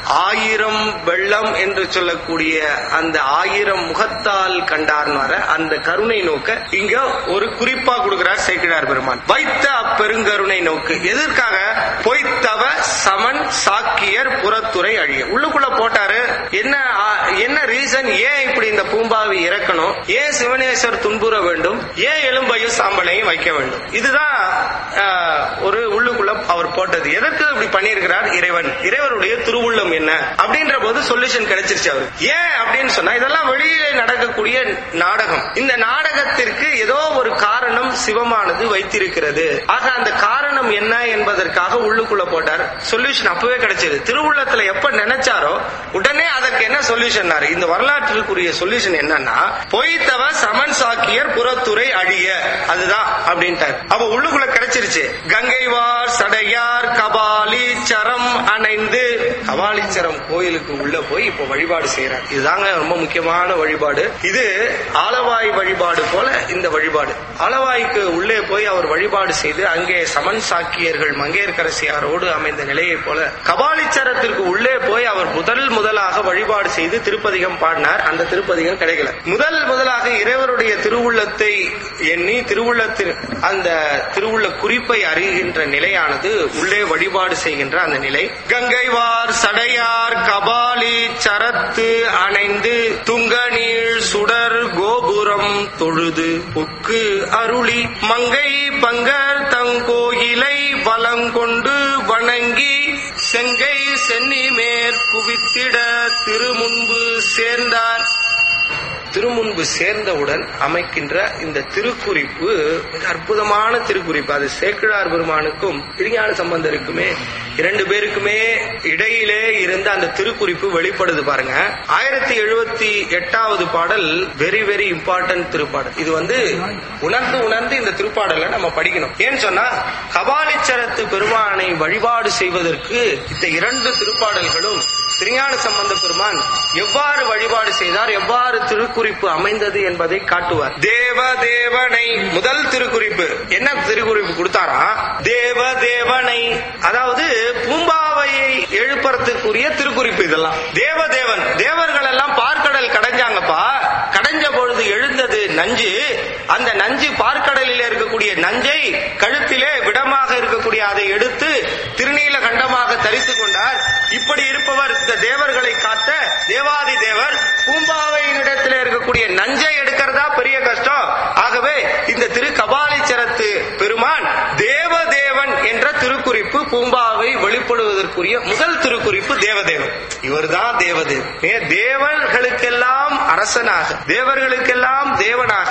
ஆயிரம் வெள்ளம் என்று சொல்லக்கூடிய அந்த ஆயிரம் முகத்தால் கண்டார்னு வர அந்த கருணை நோக்க இங்க ஒரு குறிப்பா கொடுக்கிறார் சேக்கிழார் பெருமான் வைத்த அப்பெருங்கருணை நோக்கு எதற்காக பொய்த்தவ சமன் சாக்கியர் புறத்துறை அழிய உள்ளுக்குள்ள போட்டாரு என்ன ஆ, என்ன ரீசன் ஏன் இப்படி இந்த பூம்பாவை இறக்கணும் ஏன் சிவனேஸ்வர் துன்புற வேண்டும் ஏன் எலும்பையும் சாம்பலையும் வைக்க வேண்டும் இதுதான் ஆ, ஒரு உள்ளுக்குள்ள அவர் போட்டது எதற்கு இப்படி பண்ணியிருக்கிறார் இறைவன் இறைவனுடைய திருவுள்ளம் என்ன அப்படின்ற போது சொல்யூஷன் கிடைச்சிருச்சு அவருக்கு ஏன் அப்படின்னு சொன்னா இதெல்லாம் வெளியிலே நடக்கக்கூடிய நாடகம் இந்த நாடகத்திற்கு ஏதோ ஒரு காரணம் சிவமானது வைத்திருக்கிறது ஆக அந்த காரணம் என்ன என்பதற்காக உள்ளுக்குள்ள போட்டார் சொல்யூஷன் அப்பவே கிடைச்சது திருவுள்ளத்துல எப்ப நினைச்சாரோ உடனே அதற்கு என்ன சொல்யூஷன் இந்த வரலாற்றுக்குரிய சொல்யூஷன் என்னன்னா பொய்த்தவ சமன் சாக்கியர் புறத்துறை அழிய அதுதான் அப்படின்ட்டார் அப்ப உள்ளுக்குள்ள கிடைச்சிருச்சு கங்கைவார் சடையார் கபாலி சரம் அணைந்து கபாலீச்சரம் கோயிலுக்கு உள்ள போய் இப்போ வழிபாடு செய்யறார் இதுதாங்க ரொம்ப முக்கியமான வழிபாடு இது ஆலவாய் வழிபாடு போல இந்த வழிபாடு ஆலவாய்க்கு உள்ளே போய் அவர் வழிபாடு செய்து அங்கே சமன் சாக்கியர்கள் மங்கையர்கரசியாரோடு அமைந்த நிலையை போல கபாலீச்சரத்திற்கு உள்ளே போய் அவர் முதல் முதலாக வழிபாடு செய்து திருப்பதிகம் பாடினார் அந்த திருப்பதிகம் கிடைக்கல முதல் முதலாக இறைவருடைய திருவுள்ளத்தை எண்ணி திருவுள்ளத்தின் அந்த திருவுள்ள குறிப்பை அறிகின்ற நிலையானது உள்ளே வழிபாடு செய்கின்ற அந்த நிலை கங்கைவார் சடையார் கபாலி சரத்து அணைந்து துங்கநீள் சுடர் கோபுரம் தொழுது புக்கு அருளி மங்கை பங்கர் தங்கோயிலை வலங்கொண்டு வணங்கி செங்கை சென்னி மேற் குவித்திட திருமுன்பு சேர்ந்தார் திருமுன்பு சேர்ந்தவுடன் அமைக்கின்ற இந்த திருக்குறிப்பு மிக அற்புதமான திருக்குறிப்பு அது சேக்கிழார் பெருமானுக்கும் திருஞான சம்பந்தருக்குமே இரண்டு பேருக்குமே இடையிலே இருந்த அந்த திருக்குறிப்பு வெளிப்படுது பாருங்க ஆயிரத்தி எழுபத்தி எட்டாவது பாடல் வெரி வெரி இம்பார்ட்டன்ட் திருப்பாடல் இது வந்து உணர்ந்து உணர்ந்து இந்த திருப்பாடலை நம்ம படிக்கணும் ஏன்னு சொன்னா கபாலீச்சரத்து பெருமானை வழிபாடு செய்வதற்கு இந்த இரண்டு திருப்பாடல்களும் திருஞான சம்பந்த பெருமான் எவ்வாறு வழிபாடு செய்தார் எவ்வாறு திருக்குறிப்பு அமைந்தது என்பதை காட்டுவார் தேவ தேவனை முதல் திருக்குறிப்பு என்ன திருக்குறிப்பு கொடுத்தாரா தேவ தேவனை அதாவது பூம்பாவையை எழுப்புறதுக்குரிய திருக்குறிப்பு இதெல்லாம் தேவ தேவன் தேவர்கள் எல்லாம் பார்க்கடல் கடைஞ்சாங்கப்பா கடைஞ்ச பொழுது எழுந்தது நஞ்சு அந்த நஞ்சு பார்க்கடலில் இருக்கக்கூடிய நஞ்சை கழுத்திலே விடமாக இருக்கக்கூடிய அதை எடுத்து திருநீல கண்டமாக தரித்துக் கொண்டார் இப்படி இருப்பவர் இந்த தேவர்களை காத்த தேவாதி தேவர் பூம்பாவையினிடத்தில் இருக்கக்கூடிய நஞ்சை எடுக்கிறதா பெரிய கஷ்டம் ஆகவே இந்த திரு கபாலீச்சரத்து பெருமான் தேவதேவன் என்ற திருக்குறிப்பு பூம்பாவை வெளிப்படுவதற்குரிய முதல் திருக்குறிப்பு தேவதேவன் இவர்தான் தேவதேவன் ஏ, தேவர்களுக்கெல்லாம் அரசனாக தேவர்களுக்கெல்லாம் தேவனாக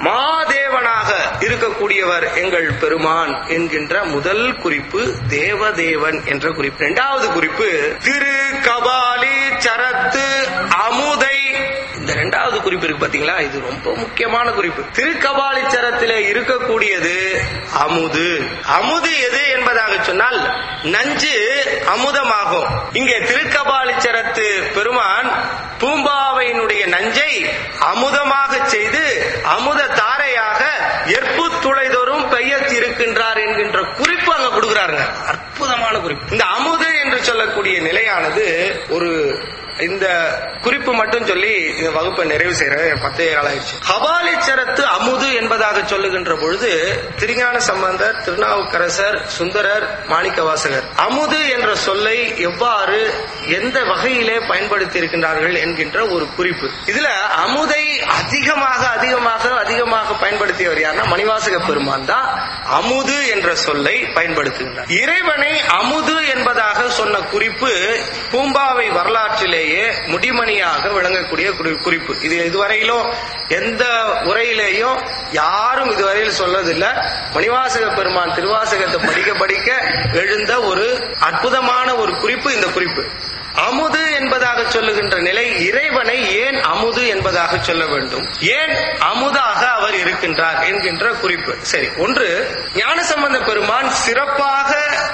மாதேவனாக இருக்கக்கூடியவர் எங்கள் பெருமான் என்கின்ற முதல் குறிப்பு தேவதேவன் என்ற குறிப்பு இரண்டாவது குறிப்பு திரு கபாலி சரத்து அமுதை இந்த ரெண்டாவது குறிப்பு இருக்கு பாத்தீங்களா இது ரொம்ப முக்கியமான குறிப்பு திருக்கபாலிச்சரத்திலே இருக்கக்கூடியது அமுது அமுது எது என்பதாக சொன்னால் நஞ்சு அமுதமாகும் இங்கே திருக்கபாலிச்சரத்து பெருமான் பூம்பாவையினுடைய நஞ்சை அமுதமாக செய்து அமுத தாரையாக எற்பு துளைதோறும் பெய்யத் இருக்கின்றார் என்கின்ற குறிப்பு அங்க கொடுக்கிறாருங்க அற்புதமான குறிப்பு இந்த அமுது என்று சொல்லக்கூடிய நிலையானது ஒரு இந்த குறிப்பு மட்டும் சொல்லி இந்த வகுப்பை நிறைவு செய்யற பத்தே காலம் ஆயிடுச்சு ஹபாலிச்சரத்து அமுது என்பதாக சொல்லுகின்ற பொழுது திருஞான சம்பந்தர் திருநாவுக்கரசர் சுந்தரர் மாணிக்கவாசகர் அமுது என்ற சொல்லை எவ்வாறு எந்த வகையிலே பயன்படுத்தி இருக்கின்றார்கள் என்கின்ற ஒரு குறிப்பு இதுல அமுதை அதிகமாக அதிகமாக அதிகமாக பயன்படுத்தியவர் யாருன்னா மணிவாசக பெருமான் தான் அமுது என்ற சொல்லை பயன்படுத்துகின்றார் இறைவனை அமுது என்பதாக சொன்ன குறிப்பு பூம்பாவை வரலாற்றிலேயே முடிமணியாக விளங்கக்கூடிய குறி- குறிப்பு இது இதுவரையிலும் எந்த உரையிலேயும் யாரும் இதுவரையில் சொல்றதில்ல மணிவாசக பெருமான் திருவாசகத்தை படிக்க படிக்க எழுந்த ஒரு அற்புதமான ஒரு குறிப்பு இந்த குறிப்பு அமுது என்பதாக சொல்லுகின்ற நிலை இறைவனை ஏன் அமுது என்பதாக சொல்ல வேண்டும் ஏன் அமுதாக அவர் இருக்கின்றார் என்கின்ற குறிப்பு சரி ஒன்று ஞானசம்பந்த பெருமான் சிறப்பாக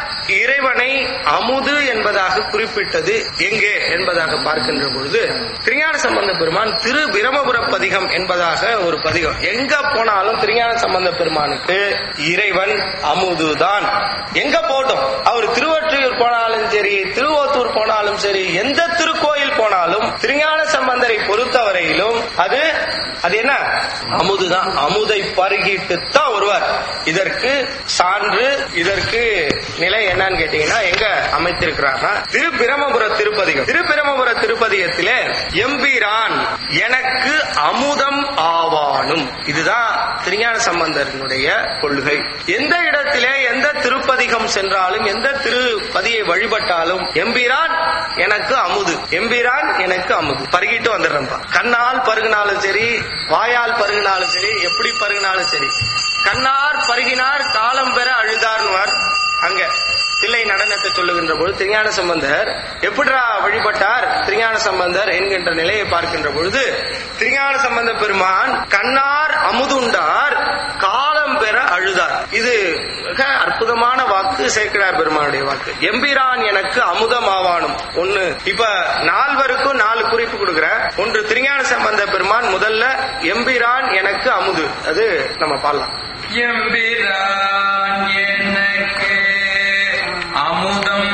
இறைவனை அமுது என்பதாக குறிப்பிட்டது எங்கே என்பதாக பார்க்கின்ற பொழுது திருஞான சம்பந்த பெருமான் திரு பிரமபுர பதிகம் என்பதாக ஒரு பதிகம் எங்க போனாலும் திருஞான சம்பந்த பெருமானுக்கு இறைவன் அமுதுதான் எங்க போட்டும் அவர் திருவொற்றியூர் போனாலும் சரி திருவோத்தூர் போனாலும் சரி எந்த திருக்கோயில் போனாலும் திருஞான சம்பந்தரை பொறுத்தவரையிலும் அது அது என்ன அமுதுதான் அமுதை பருகிட்டு தான் வருவார் இதற்கு சான்று இதற்கு நிலை என்னன்னு கேட்டீங்கன்னா எங்க அமைத்திருக்கிறார்னா திருப்பிரமபுர திருப்பதிகம் திருப்பிரமபுர திருப்பதிகத்திலே எம்பிரான் எனக்கு அமுதம் ஆவானும் இதுதான் திருஞான சம்பந்தரனுடைய கொள்கை எந்த இடத்திலே எந்த திருப்பதிகம் சென்றாலும் எந்த திருப்பதியை வழிபட்டாலும் எம்பிரான் எனக்கு அமுது எம்பிரான் எனக்கு அமுது பருகிட்டு வந்துடுறேன்ப்பா கண்ணால் பருகினாலும் சரி வாயால் பருகினாலும் சரி எப்படி பருகினாலும் சரி கண்ணார் பருகினார் காலம் பெற அழுதார்னுவார் அங்க தில்லை நடனத்தை சொல்லுகின்ற பொழுது திருஞான சம்பந்தர் எப்படிடா வழிபட்டார் திருஞான சம்பந்தர் என்கின்ற நிலையை பார்க்கின்ற பொழுது திருஞான சம்பந்த பெருமான் கண்ணார் அமுதுண்டார் காலம் பெற அழுதார் இது மிக அற்புதமான வாக்கு சேர்க்கிறார் பெருமானுடைய வாக்கு எம்பிரான் எனக்கு அமுதமாவானும் ஒண்ணு இப்ப நால்வருக்கும் நாலு குறிப்பு கொடுக்கிற ஒன்று திருஞான சம்பந்த பெருமான் முதல்ல எம்பிரான் எனக்கு அமுது அது நம்ம பாடலாம் எம்பிரான் எனக்கு அமுதம்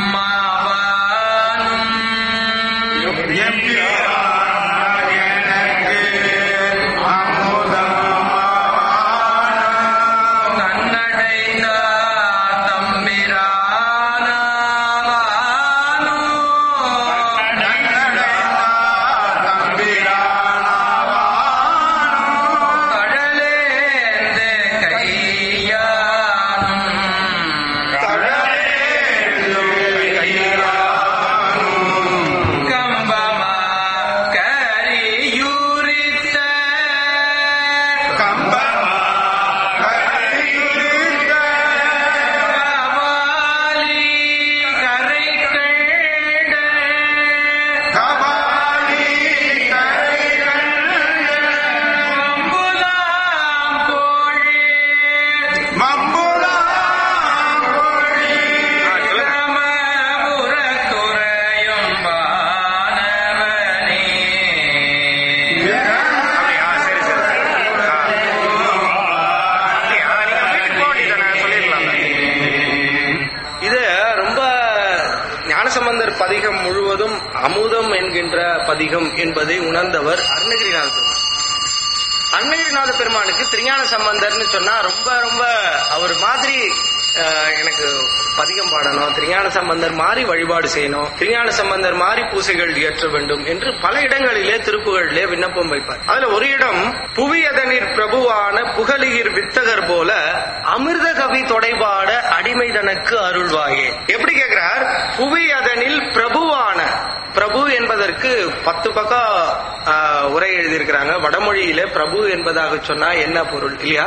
மாவானும் கண்ணடைந்த தம்பிரானாவானும் கடலேந்த கையானும் கம்பமா கரியூரித்த கபாலி கரை கண்ட மம்புலாம் கோழி பிரமபுரத்துறையும் வானவனே இது ரொம்ப ஞானசம்பந்தர் பதிகம் முழுவதும் அமுதம் என்கின்ற பதிகம் என்பதை உணர்ந்தவர் அருணகிரிநாத பெருமான் அருணகிரிநாத பெருமானுக்கு திருஞான சம்பந்தர்னு சொன்னா ரொம்ப ரொம்ப அவர் மாதிரி அஹ், எனக்கு பதிகம் பாடணும் திருஞான சம்பந்தர் மாதிரி வழிபாடு செய்யணும் திருஞான சம்பந்தர் மாதிரி பூசைகள் இயற்ற வேண்டும் என்று பல இடங்களிலே திருப்புகளிலே விண்ணப்பம் வைப்பார் அதுல ஒரு இடம் புவியதனிற் பிரபுவான புகழியிர் வித்தகர் போல அமிர்த கவி தொடைபாட அடிமை தனக்கு அருள்வாயே எப்படி கேக்குறார் புவியதனில் பிரபுவான பிரபு என்பதற்கு பத்து பக்கம் ஆஹ், உரை எழுதியிருக்கிறாங்க வடமொழியில பிரபு என்பதாக சொன்னா என்ன பொருள் இல்லையா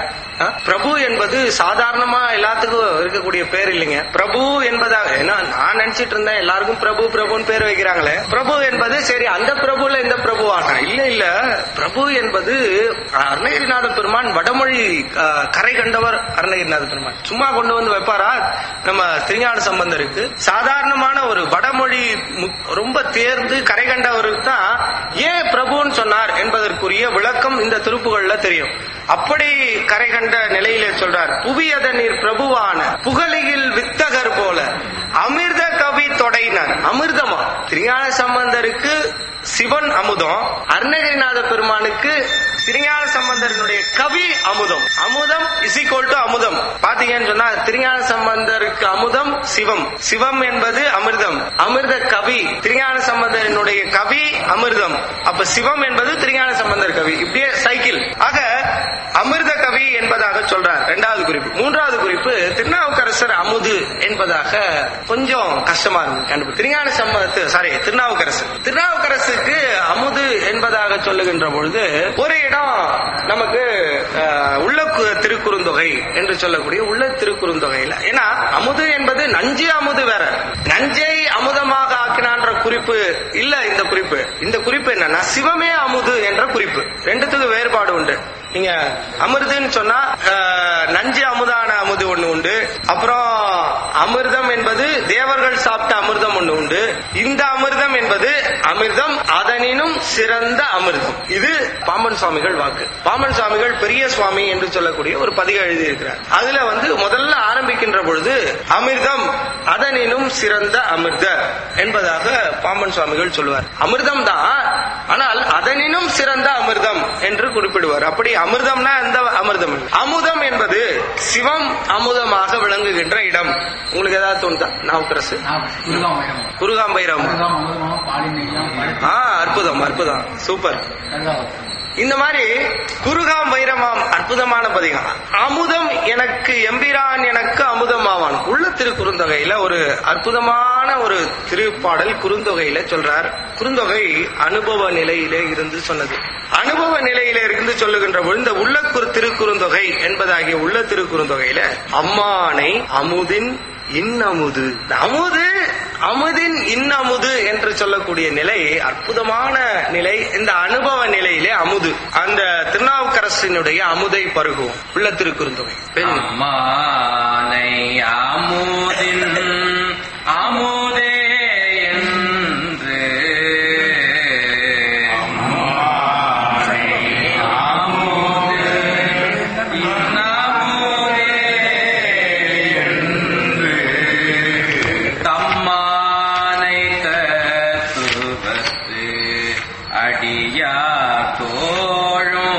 ஆ? பிரபு என்பது சாதாரணமா எல்லாத்துக்கும் இருக்கக்கூடிய பேர் இல்லைங்க பிரபு என்பதாக ஏன்னா நான் நினைச்சிட்டு இருந்தேன் எல்லாருக்கும் பிரபு பிரபுன்னு பேர் வைக்கிறாங்களே பிரபு என்பது சரி அந்த பிரபுல இந்த பிரபுவானா இல்ல இல்ல பிரபு என்பது அருணகிரிநாத பெருமான் வடமொழி ஆ, கரை கண்டவர் அருணகிரிநாத பெருமான் சும்மா கொண்டு வந்து வைப்பாரா நம்ம திருஞான சம்பந்தருக்கு சாதாரணமான ஒரு வடமொழி மு- ரொம்ப தேர்ந்து கரை கண்டவருக்கு தான் ஏன் பிரபுன்னு சொன்னார் என்பதற்குரிய விளக்கம் இந்த திருப்புகள்ல தெரியும் அப்படி கரை கண்ட நிலையிலே சொல்றார் புவியத நீர் பிரபுவான புகழியில் வித்தகர் போல அமிர்த கவி தொடையினர் அமிர்தமா திருஞான சம்பந்தருக்கு சிவன் அமுதம் அருணகிரிநாத பெருமானுக்கு திருஞான சம்பந்தரனுடைய கவி அமுதம் அமுதம் இஸ் ஈக்குவல் டு அமுதம் பாத்தீங்கன்னு சொன்னா திருஞான சம்பந்தருக்கு அமுதம் சிவம் சிவம் என்பது அமிர்தம் அமிர்த கவி திருஞான சம்பந்தரனுடைய கவி அமிர்தம் அப்ப சிவம் என்பது திருஞான சம்பந்தர் கவி இப்படியே சைக்கிள் ஆக அமிர்த கவி என்பதாக சொல்றார் இரண்டாவது குறிப்பு மூன்றாவது குறிப்பு திருநாவுக்கரசர் அமுது என்பதாக கொஞ்சம் கஷ்டமா இருக்கு கண்டுபிடி திருஞான சம்பத்து சாரி திருநாவுக்கரசர் திருநாவுக்கரசுக்கு அமுது என்பதாக சொல்லுகின்ற பொழுது ஒரு இடம் நமக்கு அஹ், உள்ள கு- திருக்குறுந்தொகை என்று சொல்லக்கூடிய உள்ள திருக்குறுந்தொகையில ஏன்னா அமுது என்பது நஞ்சு அமுது வேற நஞ்சை அமுதமாக ஆக்கினான்ற குறிப்பு இல்ல இந்த குறிப்பு இந்த குறிப்பு என்னன்னா சிவமே அமுது என்ற குறிப்பு ரெண்டுத்துக்கு வேறுபாடு உண்டு நீங்க அமிர்துன்னு சொன்னா அஹ், நஞ்சு அமுதான அமுது ஒண்ணு உண்டு அப்புறம் அமிர்தம் என்பது தேவர்கள் சாப்பிட்ட அமிர்தம் ஒண்ணு உண்டு இந்த அமிர்தம் என்பது அமிர்தம் அதனினும் சிறந்த அமிர்தம் இது பாம்பன் சுவாமிகள் வாக்கு பாம்பன் சுவாமிகள் பெரிய சுவாமி என்று சொல்லக்கூடிய ஒரு பதிகம் எழுதியிருக்கிறார் அதுல வந்து முதல்ல ஆரம்பிக்கின்ற பொழுது அமிர்தம் அதனினும் சிறந்த அமிர்த என்பதாக பாம்பன் சுவாமிகள் சொல்லுவார் அமிர்தம் தான் ஆனால் அதனினும் சிறந்த அமிர்தம் என்று குறிப்பிடுவார் அப்படி அமிர்தம்னா எந்த அமிர்தம் இல்லை. அமுதம் என்பது சிவம் அமுதமாக விளங்குகின்ற இடம் உங்களுக்கு ஏதாவது தோணுதா நாவுக்கரசு குருகாம் வைரம் குருகாம்பைரம் குருகாம் அமுதமாக பாலின் நெய்யாம் பருத்தி ஆ அற்புதம் அற்புதம் சூப்பர் கருதாவரம் இந்த மாதிரி குருகாம் வைரமாம் அற்புதமான பதிகம் அமுதம் எனக்கு எம்பிரான் எனக்கு அமுதமாவான் உள்ள திருக்குறுந்தொகையில ஒரு அற்புதமான ஒரு திருப்பாடல் குறுந்தொகையில சொல்றார் குறுந்தொகை அனுபவ நிலையிலே இருந்து சொன்னது அனுபவ நிலையில இருந்து சொல்லுகின்ற பொழுது இந்த உள்ள குறு- திருக்குறுந்தொகை என்பதாகிய உள்ள திருக்குறுந்தொகையில அம்மானை அமுதின் இன்னமுது இந்த அமுது அமுதின் இன்னமுது என்று சொல்லக்கூடிய நிலை அற்புதமான நிலை இந்த அனுபவ நிலையிலே அமுது அந்த திருநாவுக்கரசினுடைய அமுதை பருகுவோம் உள்ள திருக்குறுந்தொகை பெண் அம்மானை அமுதின் அமுதே என்று அமுது இன்னமுதே என்று தம்மானை தத்துவத்து அடியா தோழும்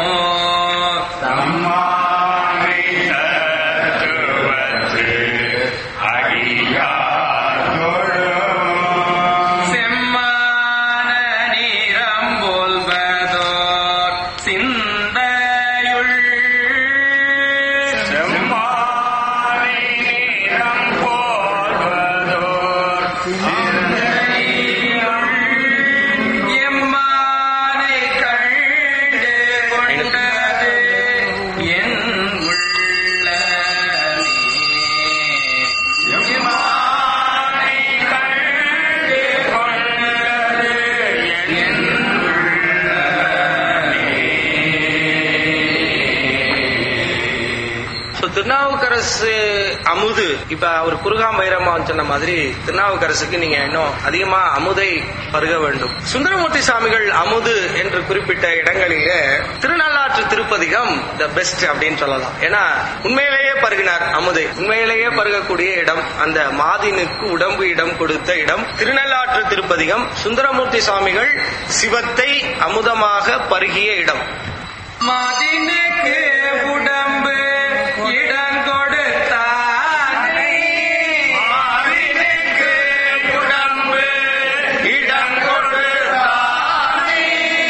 செம்மான நீரம் போல்வதோர் சிந்தையுள் எம்மானை கண்டு கொண்டது என் உள்ளமே எம்மானை கண்டு கொண்டது என் So, திருநாவுக்கரசு அமுது இப்ப அவர் குருகாம் வைரமான் சொன்ன மாதிரி திருநாவுக்கரசுக்கு நீங்க இன்னும் அதிகமா அமுதை பருக வேண்டும் சுந்தரமூர்த்தி சாமிகள் அமுது என்று குறிப்பிட்ட இடங்களிலே திருநள்ளாற்று திருப்பதிகம் த பெஸ்ட் அப்படின்னு சொல்லலாம் ஏன்னா உண்மையிலேயே பருகினார் அமுதை உண்மையிலேயே பருகக்கூடிய இடம் அந்த மாதினுக்கு உடம்பு இடம் கொடுத்த இடம் திருநள்ளாற்று திருப்பதிகம் சுந்தரமூர்த்தி சுவாமிகள் சிவத்தை அமுதமாக பருகிய இடம் மதினுக்கு உடம்பு இடம் கொடுத்தானே மதினுக்கு உடம்பு இடம் கொடுத்தானே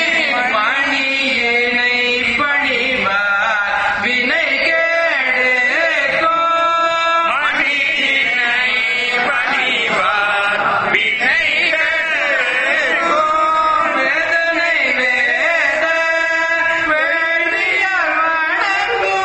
மணியினை பணிவார் வினை கேடுக்கோ மணியினை பணிவார் வினை கேடுக்கோ வேதனை வேத வேண்டிய வணங்கும்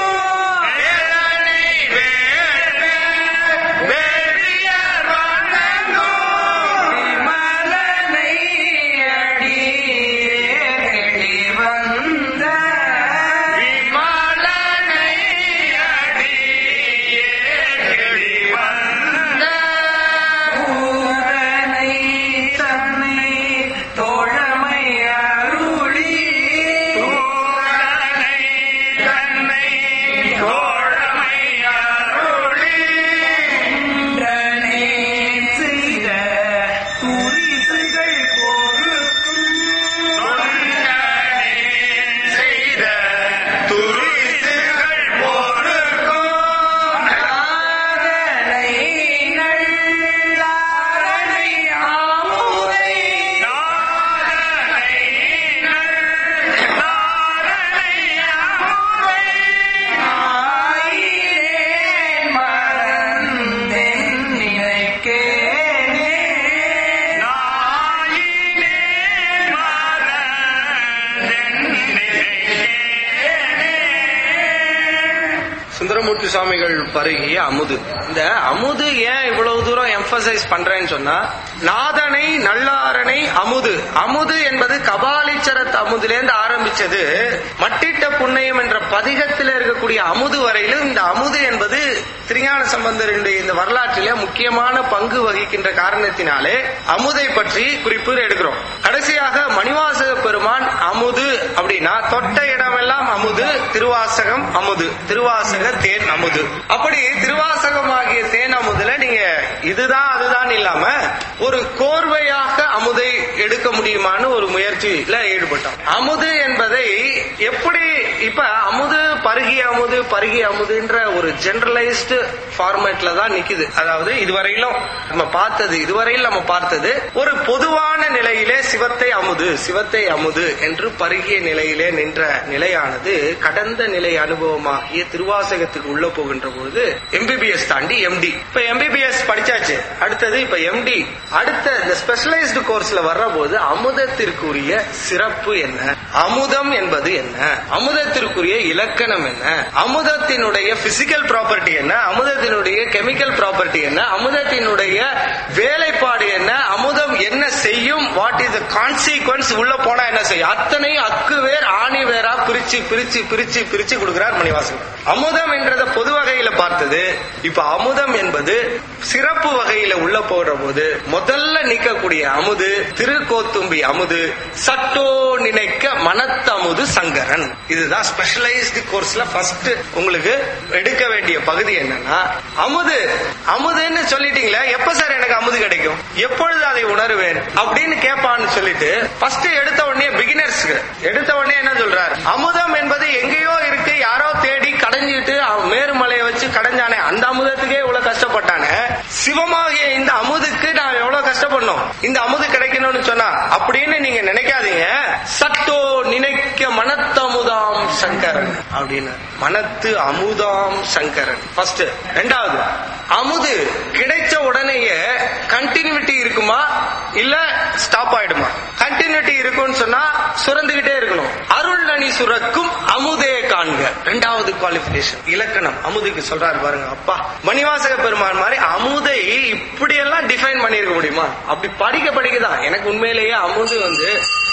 சுந்தரமூர்த்தி சுவாமிகள் பருகிய அமுது இந்த அமுது ஏன் இவ்வளவு தூரம் எம்பசைஸ் பண்றேன்னு சொன்னா நாதனை நல்லாரனை அமுது அமுது என்பது கபாலீச்சரத் அமுதிலேருந்து ஆரம்பிச்சது மட்டிட்ட புண்ணியம் என்ற பதிகத்தில் இருக்கக்கூடிய அமுது வரையிலும் இந்த அமுது என்பது திருஞான சம்பந்தருடைய இந்த வரலாற்றிலே முக்கியமான பங்கு வகிக்கின்ற காரணத்தினாலே அமுதை பற்றி குறிப்பு எடுக்கிறோம் கடைசியாக மணிவாசக பெருமான் அமுது அப்படின்னா தொட்ட இடமெல்லாம் அமுது திருவாசகம் அமுது திருவாசக தேன் அமுது அப்படி திருவாசகமாகிய தேன் அமுதுல நீங்க இதுதான் அதுதான் இல்லாம ஒரு கோர்வையாக அமுதை எடுக்க முடியுமான்னு ஒரு முயற்சியில ஈடுபட்டோம் அமுது என்பதை எப்படி இப்ப அமுது பருகிய அமுது பருகிய அமுதுன்ற ஒரு ஜெனரலைஸ்டு ஃபார்மேட்ல தான் நிக்குது அதாவது இதுவரையிலும் நம்ம பார்த்தது இதுவரையில் நம்ம பார்த்தது ஒரு பொதுவான நிலையிலே சிவத்தை அமுது சிவத்தை அமுது என்று பருகிய நிலையிலே நின்ற நிலையானது கடந்த நிலை அனுபவமாகிய திருவாசகத்துக்கு உள்ள போகின்ற பொழுது எம்பிபிஎஸ் தாண்டி எம்டி இப்ப எம்பிபிஎஸ் படிச்சாச்சு அடுத்தது இப்ப எம்டி அடுத்த இந்த ஸ்பெஷலைஸ்டு கோர்ஸ்ல வர்ற போது அமுதத்திற்குரிய சிறப்பு என்ன அமுதம் என்பது என்ன அமுதத்திற்குரிய இலக்கணம் என்ன அமுதத்தினுடைய பிசிக்கல் ப்ராப்பர்ட்டி என்ன அமுதத்தினுடைய கெமிக்கல் ப்ராப்பர்ட்டி என்ன அமுதத்தினுடைய வேலைப்பாடு என்ன அமுதம் என்ன செய்யும் வாட் இஸ் த கான்சிக்வன்ஸ் உள்ள போனா என்ன செய்யும் அத்தனை அக்கு வேர் ஆணி வேரா பிரிச்சு பிரிச்சு பிரிச்சு பிரிச்சு கொடுக்கிறார் மணிவாசன் அமுதம் என்றத பொது வகையில பார்த்தது இப்ப அமுதம் என்பது சிறப்பு வகையில உள்ள போற போது முதல்ல நிக்கக்கூடிய அமுது திருக்கோத்தும்பி அமுது சட்டோ நினைக்க மனத்தமுது சங்கரன் இதுதான் ஸ்பெஷலைஸ்டு கோர்ஸ்ல ஃபர்ஸ்ட் உங்களுக்கு எடுக்க வேண்டிய பகுதி என்னன்னா அமுது அமுதுன்னு சொல்லிட்டீங்களே எப்ப சார் எனக்கு அமுது கிடைக்கும் எப்பொழுது அதை உணருவேன் அப்படின்னு கேட்பான்னு சொல்லிட்டு ஃபர்ஸ்ட் எடுத்த உடனே பிகினர்ஸ்க்கு எடுத்த உடனே என்ன சொல்றார் அமுதம் என்பது எங்கேயோ இருக்கு யாரோ தேடி கடைஞ்சிட்டு அவன் மேருமலையை வச்சு கடைஞ்சானே அந்த அமுதத்துக்கே இவ்வளவு கஷ்டப்பட்டானே சிவமாகிய இந்த அமுதுக்கு நான் எவ்வளவு கஷ்டப்படணும் இந்த அமுது கிடைக்கணும்னு சொன்னா அப்படின்னு நீங்க நினைக்காதீங்க சட்டோ நினைக்க மனத்தமுதாம் சங்கரன் அப்படின்னு மனத்து அமுதாம் சங்கரன் ஃபர்ஸ்ட் ரெண்டாவது அமுது கிடைச்ச உடனேயே கண்டினியூட்டி இருக்குமா இல்ல ஸ்டாப் ஆயிடுமா கண்டினியூட்டி இருக்கும்னு சொன்னா சுரந்துகிட்டே இருக்கணும் அருள் நனி சுரக்கும் அமுதே காண்க ரெண்டாவது குவாலிபிகேஷன் இலக்கணம் அமுதுக்கு சொல்றாரு பாருங்க அப்பா மணிவாசக பெருமான் மாதிரி அமுதை இப்படி எல்லாம் டிஃபைன் பண்ணிருக்க முடியுமா அப்படி படிக்க படிக்கதான் எனக்கு உண்மையிலேயே அமுது வந்து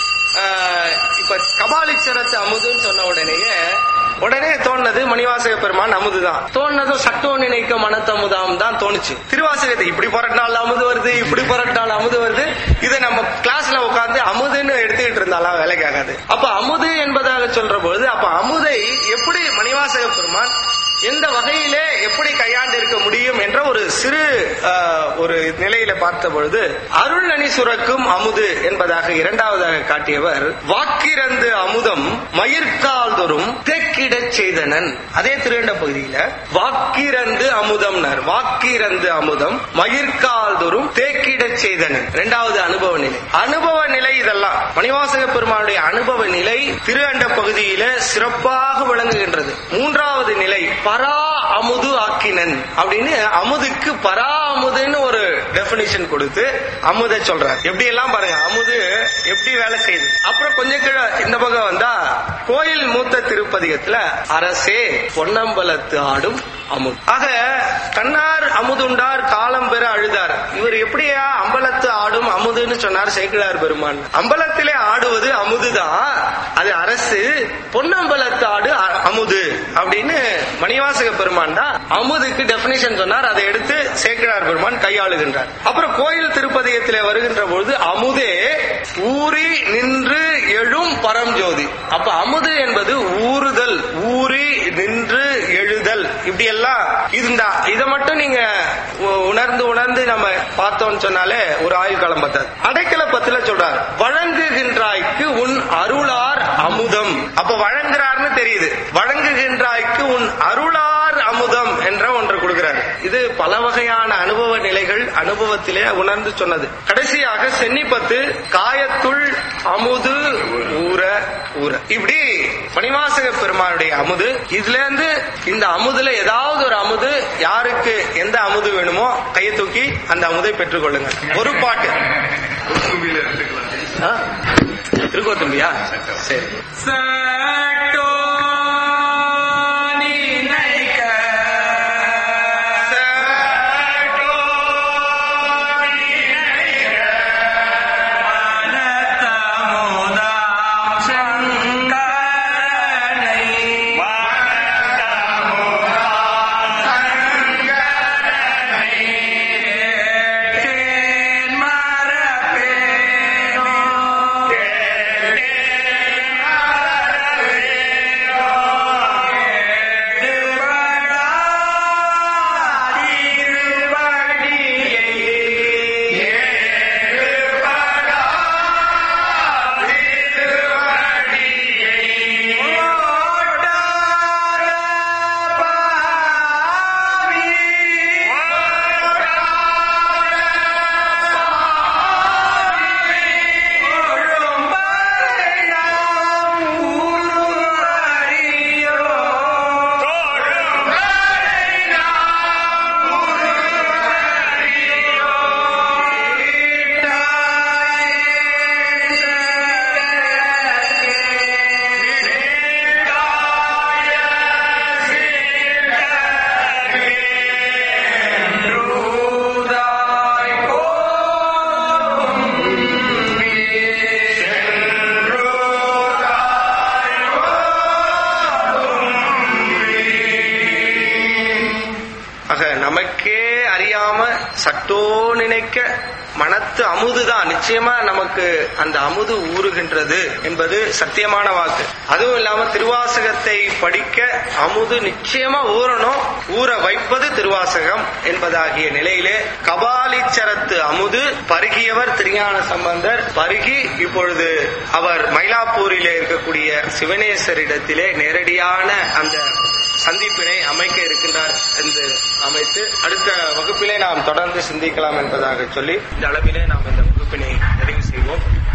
ஆஹ், இப்ப கபாலீஸ்வரத்து அமுதுன்னு சொன்ன உடனேயே உடனே தோணுனது மணிவாசக பெருமான் அமுதுதான் தோணுனதும் சட்டோ நினைக்க மனத்தமுதாம் தான் தோணுச்சு திருவாசகத்தை இப்படி புரட்டினால அமுது வருது இப்படி புரட்டினால அமுது வருது இதை நம்ம கிளாஸ்ல உட்கார்ந்து அமுதுன்னு எடுத்துக்கிட்டு இருந்தாலாம் வேலைக்கு ஆகாது அப்ப அமுது என்பதாக சொல்ற பொழுது அப்ப அமுதை எப்படி மணிவாசக பெருமான் எந்த வகையிலே எப்படி கையாண்டு இருக்க முடியும் என்ற ஒரு சிறு ஆஹ், ஒரு நிலையில பார்த்த பொழுது அருள் நனி சுரக்கும் அமுது என்பதாக இரண்டாவதாக காட்டியவர் வாக்கிறந்து அமுதம் மயிர்கால் தோறும் தேக்கிடச் செய்தனன் அதே திருண்ட பகுதியில வாக்கிறந்து அமுதம்னர் வாக்கிறந்து அமுதம் மயிர்கால் தோறும் தேக்கிடச் செய்தனன் இரண்டாவது அனுபவ நிலை அனுபவ நிலை இதெல்லாம் மணிவாசக பெருமானுடைய அனுபவ நிலை திரு அண்ட பகுதியில சிறப்பாக விளங்குகின்றது மூன்றாவது நிலை பரா அமுது ஆக்கினன் அப்படின்னு அமுதுக்கு பரா அமுதுன்னு ஒரு டெபினிஷன் கொடுத்து அமுத சொல்றார் எப்படி எல்லாம் பாருங்க அமுது எப்படி வேலை செய்யுது அப்புறம் கொஞ்சம் கீழே இந்த பக்கம் வந்தா கோயில் மூத்த திருப்பதிகத்துல அரசே பொன்னம்பலத்து ஆடும் அமுது ஆக கண்ணார் அமுதுண்டார் காலம் பெற அழுதார் இவர் எப்படியா அம்பலத்து ஆடும் அமுதுன்னு சொன்னார் சேக்கிழார் பெருமான் அம்பலத்திலே ஆடுவது அமுதுதான் அது அரசு பொன்னம்பலத்து ஆடு அ- அமுது அப்படின்னு மணிவாசக பெருமான் தான் அமுதுக்கு டெபினிஷன் சொன்னார் அதை எடுத்து சேக்கிழார் பெருமான் கையாளுகின்றார் அப்புறம் கோயில் திருப்பதிகத்திலே வருகின்ற பொழுது அமுதே ஊறி நின்று எழும் பரம்ஜோதி அப்ப அமுது என்பது ஊறுதல் ஊறி நின்று எழுதல் இப்படி எல்லாம் இந்த இதை மட்டும் நீங்க உ- உணர்ந்து உணர்ந்து நம்ம பார்த்தோம்னு சொன்னாலே ஒரு ஆயுள் காலம் பத்தாது அடைக்கல பத்துல சொல்றார் வழங்குகின்றாய்க்கு உன் அருளார் அமுதம் அப்ப வழங்குறார்னு தெரியுது வழங்குகின்றாய்க்கு உன் அருளார் அமுதம் என்ற ஒன்று கொடுக்கிறார் இது பல வகையான அனுபவ நிலைகள் அனுபவத்திலே உணர்ந்து சொன்னது கடைசியாக சென்னிப்பத்து காயத்துள் அமுது ஊற ஊற இப்படி மணிவாசக பெருமானுடைய அமுது இதுல இருந்து இந்த அமுதுல ஏதாவது ஒரு அமுது யாருக்கு எந்த அமுது வேணுமோ கையை தூக்கி அந்த அமுதை பெற்றுக்கொள்ளுங்க ஒரு பாட்டு ஆ? திருக்கோத்தும்பியா சரி சட்டோ நினைக்க சட்டோ நினைக்க மனத்து அமுதுதான் நிச்சயமா நமக்கு அந்த அமுது ஊறுகின்றது என்பது சத்தியமான வாக்கு அதுவும் இல்லாம திருவாசகத்தை படிக்க அமுது நிச்சயமா ஊறணும் ஊற வைப்பது திருவாசகம் என்பதாகிய நிலையிலே கபாலீச்சரத்து அமுது பருகியவர் திருஞான சம்பந்தர் பருகி இப்பொழுது அவர் மயிலாப்பூரிலே இருக்கக்கூடிய சிவனேஸ்வரிடத்திலே நேரடியான அந்த சந்திப்பினை அமைக்க இருக்கின்றார் என்று அமைத்து அடுத்த வகுப்பிலே நாம் தொடர்ந்து சிந்திக்கலாம் என்பதாக சொல்லி இந்த அளவிலே நாம் இந்த வகுப்பினை நிறைவு செய்வோம்